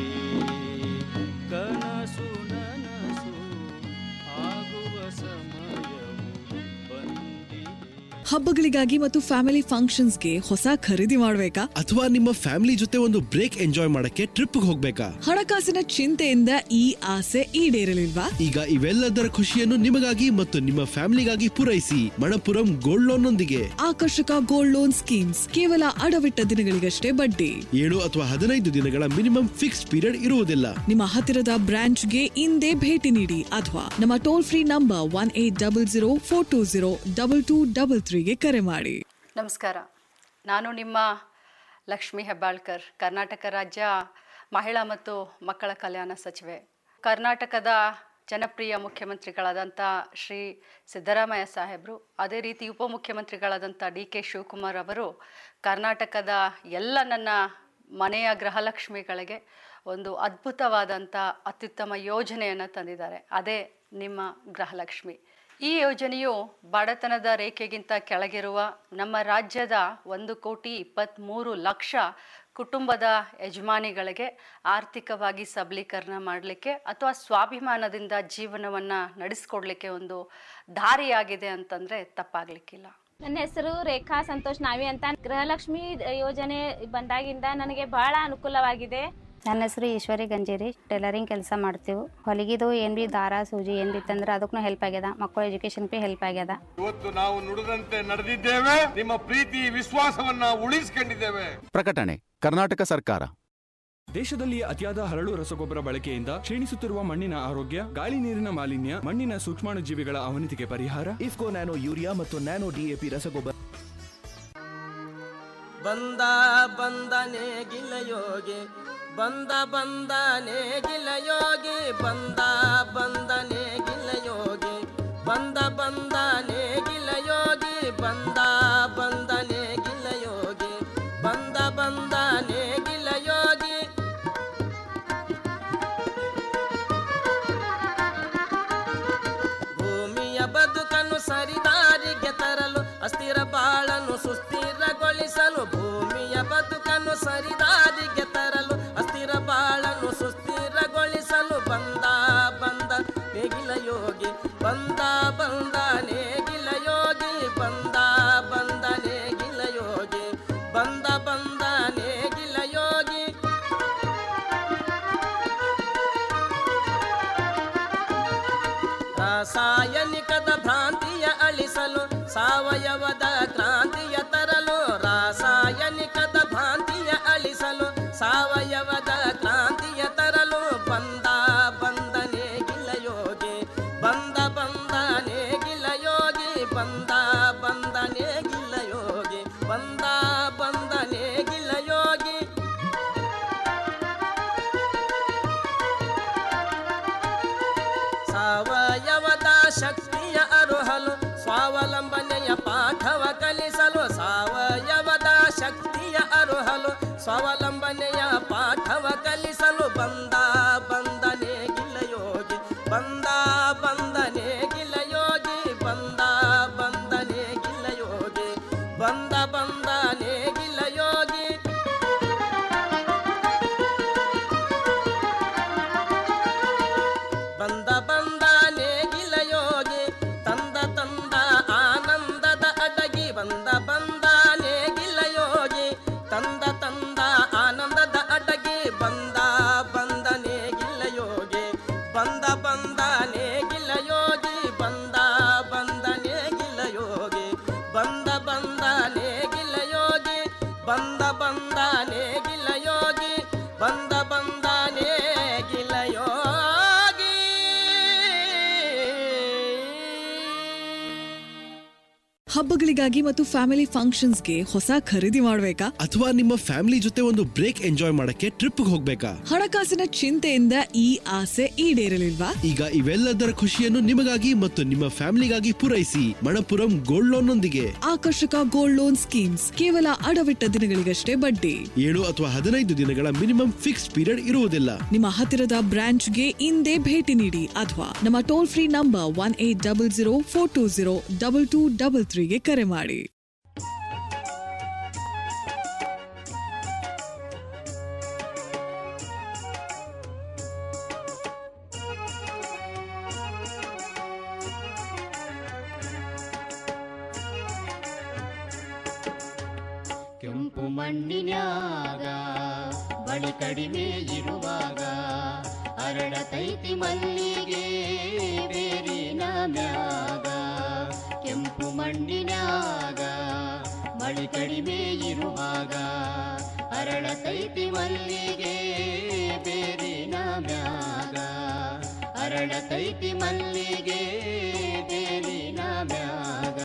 ಕನಸು ನನಸು ಆಗುವ ಸಮಯವು ಬಂದಿದೆ ಹಬ್ಬಗಳಿಗಾಗಿ ಮತ್ತು ಫ್ಯಾಮಿಲಿ ಫಂಕ್ಷನ್ಸ್ಗೆ ಹೊಸ ಖರೀದಿ ಮಾಡಬೇಕಾ ಅಥವಾ ನಿಮ್ಮ ಫ್ಯಾಮಿಲಿ ಜೊತೆ ಒಂದು ಬ್ರೇಕ್ ಎಂಜಾಯ್ ಮಾಡಕ್ಕೆ ಟ್ರಿಪ್ ಹೋಗ್ಬೇಕಾ ಹಣಕಾಸಿನ ಚಿಂತೆಯಿಂದ ಈ ಆಸೆ ಈಡೇರಲಿಲ್ವಾ ಈಗ ಇವೆಲ್ಲದರ ಖುಷಿಯನ್ನು ನಿಮಗಾಗಿ ಮತ್ತು ನಿಮ್ಮ ಫ್ಯಾಮಿಲಿಗಾಗಿ ಪೂರೈಸಿ ಮಣಪುರಂ ಗೋಲ್ಡ್ ಲೋನ್ ನೊಂದಿಗೆ ಆಕರ್ಷಕ ಗೋಲ್ಡ್ ಲೋನ್ ಸ್ಕೀಮ್ಸ್ ಕೇವಲ ಅಡವಿಟ್ಟ ದಿನಗಳಿಗಷ್ಟೇ ಬಡ್ಡಿ ಏಳು ಅಥವಾ ಹದಿನೈದು ದಿನಗಳ ಮಿನಿಮಮ್ ಫಿಕ್ಸ್ಡ್ ಪೀರಿಯಡ್ ಇರುವುದಿಲ್ಲ ನಿಮ್ಮ ಹತ್ತಿರದ ಬ್ರಾಂಚ್ಗೆ ಇಂದೇ ಭೇಟಿ ನೀಡಿ ಅಥವಾ ನಮ್ಮ toll free number one eight double zero four two zero double two double ತ್ರೀಗೆ ಕರೆ ಮಾಡಿ ನಮಸ್ಕಾರ ನಾನು ನಿಮ್ಮ ಲಕ್ಷ್ಮಿ ಹೆಬ್ಬಾಳ್ಕರ್ ಕರ್ನಾಟಕ ರಾಜ್ಯ ಮಹಿಳಾ ಮತ್ತು ಮಕ್ಕಳ ಕಲ್ಯಾಣ ಸಚಿವೆ ಕರ್ನಾಟಕದ ಜನಪ್ರಿಯ ಮುಖ್ಯಮಂತ್ರಿಗಳಾದಂಥ ಶ್ರೀ ಸಿದ್ದರಾಮಯ್ಯ ಸಾಹೇಬರು ಅದೇ ರೀತಿ ಉಪಮುಖ್ಯಮಂತ್ರಿಗಳಾದಂಥ ಡಿ ಕೆ ಶಿವಕುಮಾರ್ ಅವರು ಕರ್ನಾಟಕದ ಎಲ್ಲ ನನ್ನ ಮನೆಯ ಗೃಹಲಕ್ಷ್ಮಿಗಳಿಗೆ ಒಂದು ಅದ್ಭುತವಾದಂಥ ಅತ್ಯುತ್ತಮ ಯೋಜನೆಯನ್ನು ತಂದಿದ್ದಾರೆ ಅದೇ ನಿಮ್ಮ ಗೃಹಲಕ್ಷ್ಮಿ ಈ ಯೋಜನೆಯು ಬಡತನದ ರೇಖೆಗಿಂತ ಕೆಳಗಿರುವ ನಮ್ಮ ರಾಜ್ಯದ ಒಂದು ಕೋಟಿ ಇಪ್ಪತ್ತ್ಮೂರು ಲಕ್ಷ ಕುಟುಂಬದ ಯಜಮಾನಿಗಳಿಗೆ ಆರ್ಥಿಕವಾಗಿ ಸಬಲೀಕರಣ ಮಾಡಲಿಕ್ಕೆ ಅಥವಾ ಸ್ವಾಭಿಮಾನದಿಂದ ಜೀವನವನ್ನು ನಡೆಸ್ಕೊಡ್ಲಿಕ್ಕೆ ಒಂದು ದಾರಿಯಾಗಿದೆ ಅಂತಂದರೆ ತಪ್ಪಾಗಲಿಕ್ಕಿಲ್ಲ ನನ್ನ ಹೆಸರು ರೇಖಾ ಸಂತೋಷ್ ನಾವಿ ಅಂತ ಗೃಹಲಕ್ಷ್ಮಿ ಯೋಜನೆ ಬಂದಾಗಿಂದ ನನಗೆ ಬಹಳ ಅನುಕೂಲವಾಗಿದೆ ನನ್ನ ಹೆಸರು ಈಶ್ವರಿ ಗಂಜೇರಿ ಟೈಲರಿಂಗ್ ಕೆಲಸ ಮಾಡ್ತೀವಿ ಹೊಲಿಗಿದು ಏನು ಭೀ ದಾರ ಸೂಜಿ ಏನು ಭೀ ತಂದ್ರೆ ಅದಕ್ಕೂ ಹೆಲ್ಪ್ ಆಗ್ಯದ ಮಕ್ಕಳ ಎಜುಕೇಶನ್ ಭೀ ಹೆಲ್ಪ್ ಆಗ್ಯದ ಇವತ್ತು ನಾವು ನುಡಿದಂತೆ ನಡೆದಿದ್ದೇವೆ ನಿಮ್ಮ ಪ್ರೀತಿ ವಿಶ್ವಾಸವನ್ನ ಉಳಿಸಿಕೊಂಡಿದ್ದೇವೆ ಪ್ರಕಟಣೆ ಕರ್ನಾಟಕ ಸರ್ಕಾರ ದೇಶದಲ್ಲಿ ಅತಿಯಾದ ಹರಳು ರಸಗೊಬ್ಬರ ಬಳಕೆಯಿಂದ ಕ್ಷೀಣಿಸುತ್ತಿರುವ ಮಣ್ಣಿನ ಆರೋಗ್ಯ ಗಾಳಿ ನೀರಿನ ಮಾಲಿನ್ಯ ಮಣ್ಣಿನ ಸೂಕ್ಷ್ಮಾಣುಜೀವಿಗಳ ಅವನತಿಗೆ ಪರಿಹಾರ ಇಫ್ಕೋ ನ್ಯಾನೋ ಯೂರಿಯಾ ಮತ್ತು ನ್ಯಾನೋ ಡಿಎಪಿ ರಸಗೊಬ್ಬರ ಬಂದ ಬಂದನೆ ಗಿಲಯೋಗಿ ಬಂದ ಬಂದನೆ ಗಿಲಯೋಗಿ ಬಂದ ಬಂದನೆ ಗಿಲಯೋಗಿ ಬಂದ ಬಂದನೆ ಗಿಲಯೋಗಿ ಬಂದ ಬಂದನೆ ಗಿಲಯೋಗಿ ಬಂದ ಬಂದನೆ ಗಿಲಯೋಗಿ ಭೂಮಿಯ ಬದುಕನ್ನು ಸರಿದಾರಿಗೆ ತರಲು ಅಸ್ಥಿರ ಬಾಳನ್ನು ಸುಸ್ಥಿರಗೊಳಿಸಲು ಭೂಮಿಯ ಬದುಕನ್ನು ಸರಿದಾರಿಗೆ ತರಲು ಅಸ್ಥಿರ ಬಾಳನ್ನು ಸುಸ್ಥಿರಗೊಳಿಸಲು ಬಂದ ಬಂದ ನೇಗಿಲ ಯೋಗಿ ಬಂದ ಬಂದ ನೇಗಿಲ ಯೋಗಿ ಬಂದ ಬಂದ ನೇಗಿಲ ಯೋಗಿ ಬಂದ ಬಂದ ನೇಗಿಲ ಯೋಗಿ ರಾಸಾಯನಿಕದ ಭ್ರಾಂತಿಯ ಅಳಿಸಲು ಸಾವಯವದ ಕ್ರಾಂತಿಯ ತರಲು ರಾಸಾಯನಿಕದ ಭ್ರಾಂತಿಯ ಅಳಿಸಲು ಸಾವಯವದ ಕ್ರಾಂತಿಯ ತರಲು ಬಂದ ಬಂದನೆ ಗಿಲಯೋಗಿ ಬಂದ ಬಂದನೆ ಗಿಲಯೋಗಿ ಬಂದ ಬಂದನೆ ಗಿಲಯೋಗಿ ಬಂದ ಬಂದನೆ ಗಿಲಯೋಗಿ ಸಾವಯವದ ಶಕ್ತಿಯ ಅರುಹಲು ಸ್ವಾವಲಂಬನೆಯ ಪಾಠವ ಕಲಿಸಲು ಸಾವಯವದ ಶಕ್ತಿಯ ಅರುಹಲು ಸ್ವಾವಲಂಬನೆಯ ಪಾಠವ ಕಲಿಸಲು ಬಂದ ಬಂದನೆ ಗಿಲಯೋಗಿ ಬಂದ ಬಂದನೆ ಗಿಲಯೋಗಿ ಬಂದ ಬಂದನೆ ಗಿಲಯೋಗಿ ಬಂದ ಬಂದನೆ ಗಿಲಯೋಗಿ ಬಂದ ಬಂದ ನೇಗಿಲ ಯೋಗಿ ತಂದ ತಂದ ಆನಂದದ ಅಡಗಿ ಬಂದ ಬಂದ ನೇಗಿಲ ಯೋಗಿ ತಂದ ತಂದ ಆನಂದದ ಅಡಗಿ ಬಂದ ಬಂದ ಹಬ್ಬಗಳಿಗಾಗಿ ಮತ್ತು ಫ್ಯಾಮಿಲಿ ಫಂಕ್ಷನ್ಸ್ಗೆ ಹೊಸ ಖರೀದಿ ಮಾಡ್ಬೇಕಾ ಅಥವಾ ನಿಮ್ಮ ಫ್ಯಾಮಿಲಿ ಜೊತೆ ಒಂದು ಬ್ರೇಕ್ ಎಂಜಾಯ್ ಮಾಡಕ್ಕೆ ಟ್ರಿಪ್ ಹೋಗ್ಬೇಕಾ ಹಣಕಾಸಿನ ಚಿಂತೆಯಿಂದ ಈ ಆಸೆ ಈಡೇರಲಿಲ್ವಾ ಈಗ ಇವೆಲ್ಲದರ ಖುಷಿಯನ್ನು ನಿಮಗಾಗಿ ಮತ್ತು ನಿಮ್ಮ ಫ್ಯಾಮಿಲಿಗಾಗಿ ಪೂರೈಸಿ ಮಣಪುರಂ ಗೋಲ್ಡ್ ಲೋನ್ ನೊಂದಿಗೆ ಆಕರ್ಷಕ ಗೋಲ್ಡ್ ಲೋನ್ ಸ್ಕೀಮ್ಸ್ ಕೇವಲ ಅಡವಿಟ್ಟ ದಿನಗಳಿಗಷ್ಟೇ ಬಡ್ಡಿ ಏಳು ಅಥವಾ ಹದಿನೈದು ದಿನಗಳ ಮಿನಿಮಮ್ ಫಿಕ್ಸ್ ಪೀರಿಯಡ್ ಇರುವುದಿಲ್ಲ ನಿಮ್ಮ ಹತ್ತಿರದ ಬ್ರಾಂಚ್ಗೆ ಇಂದೇ ಭೇಟಿ ನೀಡಿ ಅಥವಾ ನಮ್ಮ toll free number one eight double zero four two zero double two double ತ್ರೀಗೆ ಕರೆ ಮಾಡಿ ಕೆಂಪು ಮಣ್ಣಿನ್ಯಾಗ ಬಳಿ ಕಡಿಮೆ ಇರುವಾಗ ಅರಳತೈತಿ ಮಲ್ಲಿಗೆ ಬೇರಿನ ಮ್ಯಾಗ ಕೆಂಪು ಮಣ್ಣಿನ್ಯಾಗ ಬಳಿ ಕಡಿಮೆ ಇರುವಾಗ ಅರಳತೈತಿ ಮಲ್ಲಿಗೆ ಬೇರಿನ ಮ್ಯಾಗ ಅರಳತೈತಿ ಮಲ್ಲಿಗೆ ಬೇರಿನ ಮ್ಯಾಗ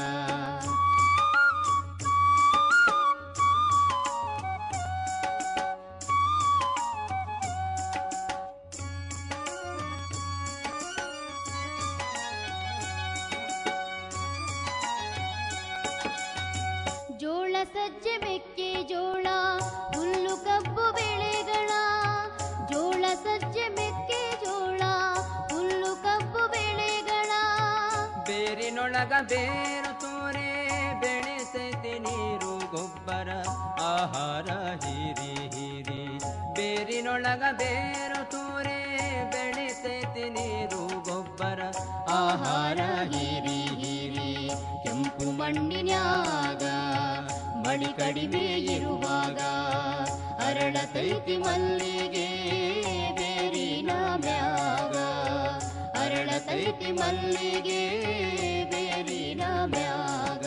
ಜೋಳ ಸಜ್ಜೆ ಮೆಕ್ಕೆ ಜೋಳ ಹುಲ್ಲು ಕಬ್ಬು ಬೆಳೆಗಳ ಜೋಳ ಸಜ್ಜೆ ಮೆಕ್ಕೆ ಜೋಳ ಹುಲ್ಲು ಕಬ್ಬು ಬೆಳೆಗಳ ಬೇರಿನೊಳಗ ಬೇರು ತೋರೆ ಬೆಳೆಸೈತಿ ನೀರು ಗೊಬ್ಬರ ಆಹಾರ ಹೀರಿ ಹೀರಿ ಬೇರಿನೊಳಗ ಬೇರು ತೋರೆ ಬೆಳೆಸೈತಿ ನೀರು ಗೊಬ್ಬರ ಆಹಾರ ಹೀರಿ ಹೀರಿ ಕೆಂಪು ಮಣ್ಣಿನ್ಯಾಗ ಮಳಿ ಕಡಿಮೆ ಇರುವಾಗ ಅರಳತೈತಿ ಮಲ್ಲಿಗೆ ಬೇರಿನ ಮ್ಯಾಗ ಅರಳತೈತಿ ಮಲ್ಲಿಗೆ ಬೇರಿನ ಮ್ಯಾಗ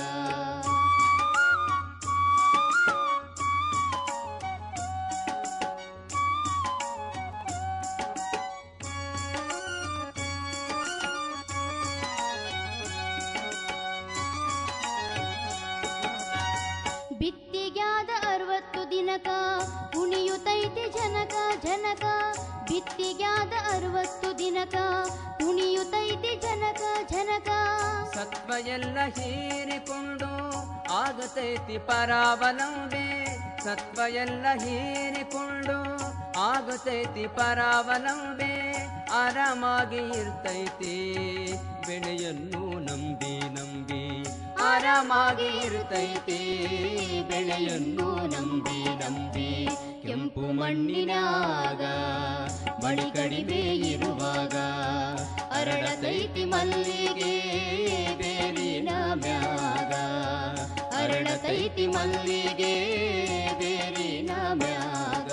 ಬಿತ್ತಿಗ್ಯಾದ ಅರವತ್ತು ದಿನಕ ಕುಣಿಯುತ್ತೈತಿ ಜನಕ ಜನಕ ಬಿತ್ತಿಗ್ಯಾದ ಅರವತ್ತು ದಿನಕ ಕುಣಿಯುತ್ತೈತಿ ಜನಕ ಜನಕ ಸತ್ವ ಎಲ್ಲ ಹೀರಿಕೊಂಡು ಆಗತೈತಿ ಪರಾವಲಂಬೆ ಸತ್ವ ಎಲ್ಲ ಹೀರಿಕೊಂಡು ಆಗತೈತಿ ಪರಾವಲಂಬೆ ಆರಾಮಾಗಿ ಇರ್ತೈತಿ ಬೆಳೆಯನ್ನು ನಂಬಿ ನಂಬಿ ಆರಾಮಾಗಿ ಇರ್ತೈತಿ ಬೆಳೆಯನ್ನು ನಂಬಿ ನಂಬಿ ಕೆಂಪು ಮಣ್ಣಿನಾಗ ಮಳಿ ಕಡಿಮೆ ಇರುವಾಗ ಅರಳತೈತಿ ಮಲ್ಲಿಗೆ ಬೇರಿನ ಮ್ಯಾಗ ಅರಳತೈತಿ ಮಲ್ಲಿಗೆ ಬೇರಿನ ಮ್ಯಾಗ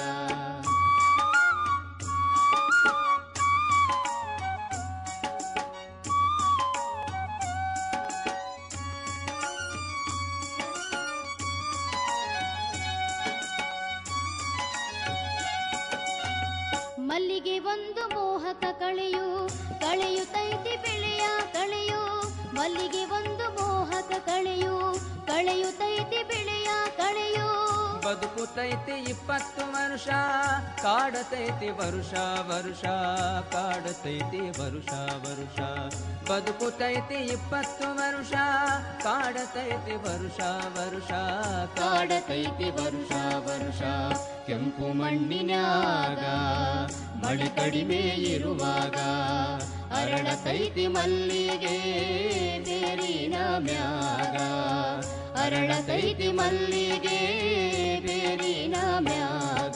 ಮಲ್ಲಿಗೆ ಒಂದು ಮೋಹಕ ಕಳೆಯು ಕಳೆಯುತ್ತೈತಿ ಬೆಳೆಯ ಕಳೆಯು ಮಲ್ಲಿಗೆ ಒಂದು ಮೋಹಕ ಕಳೆಯು ಕಳೆಯುತ್ತೈತಿ ಬೆಳೆಯ ಕಳೆಯು ಬದುಕುತೈತಿ ಇಪ್ಪತ್ತು ವರ್ಷ ಕಾಡತೈತಿ ವರುಷ ವರುಷ ಕಾಡತೈತಿ ವರುಷ ವರುಷ ಬದುಕುತೈತಿ ಇಪ್ಪತ್ತು ವರ್ಷ ಕಾಡತೈತಿ ವರುಷ ವರುಷ ಕಾಡತೈತಿ ವರುಷ ವರುಷ ಕೆಂಪು ಮಣ್ಣಿನ್ಯಾಗ ಮಳಿ ಕಡಿಮೆ ಇರುವಾಗ ಅರಳತೈತಿ ಮಲ್ಲಿಗೆ ಬೇರಿನ ಮ್ಯಾಗ ಅರಳತೈತಿ ಮಲ್ಲಿಗೆ ಬೇರಿನ ಮ್ಯಾಗ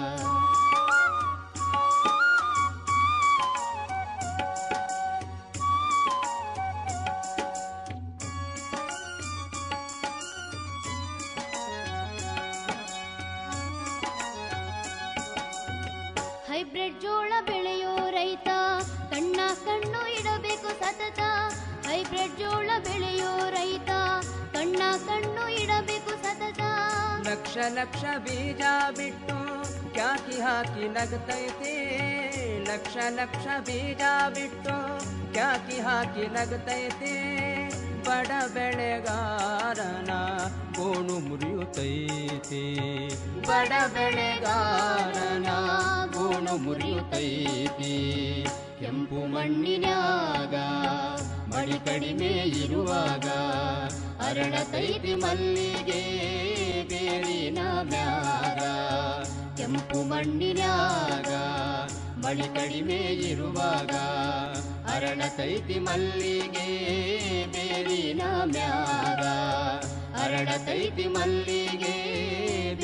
ಹೈಬ್ರಿಡ್ ಜೋಳ ಬೆಳೆಯೋ ರೈತ ಕಣ್ಣ ಕಣ್ಣು ಇಡಬೇಕು ಸತತ ಹೈಬ್ರಿಡ್ ಜೋಳ ಬೆಳೆಯೋ ರೈತ ಕಣ್ಣ ಕಣ್ಣು ಇಡಬೇಕು ಸತತ ಲಕ್ಷ ಲಕ್ಷ ಬೀಜ ಬಿಟ್ಟು ಕ್ಯಾಕಿ ಹಾಕಿ ನಗತೈತಿ ಲಕ್ಷ ಲಕ್ಷ ಬೀಜ ಬಿಟ್ಟು ಕ್ಯಾಕಿ ಹಾಕಿ ನಗತೈತಿ ಬಡ ಬೆಳೆಗಾರನ ಗೋಣು ಮುರಿಯುತ್ತೈತಿ ಬಡ ಬೆಳೆಗಾರನ ಗೋಣು ಮುರಿಯುತ್ತೈತಿ ಕೆಂಪು ಮಣ್ಣಿನ್ಯಾಗ ಮಳಿ ಕಡಿಮೆ ಇರುವಾಗ ಅರಳತೈತಿ ಮಲ್ಲಿಗೆ ಬೇರಿನ ಮ್ಯಾಗ ಕೆಂಪು ಮಣ್ಣಿನ್ಯಾಗ ಮಳಿ ಕಡಿಮೆ ಇರುವಾಗ ಅರಳತೈತಿ ಮಲ್ಲಿಗೆ ಬೇರಿನ ಮ್ಯಾಗ ಅರಳತೈತಿ ಮಲ್ಲಿಗೆ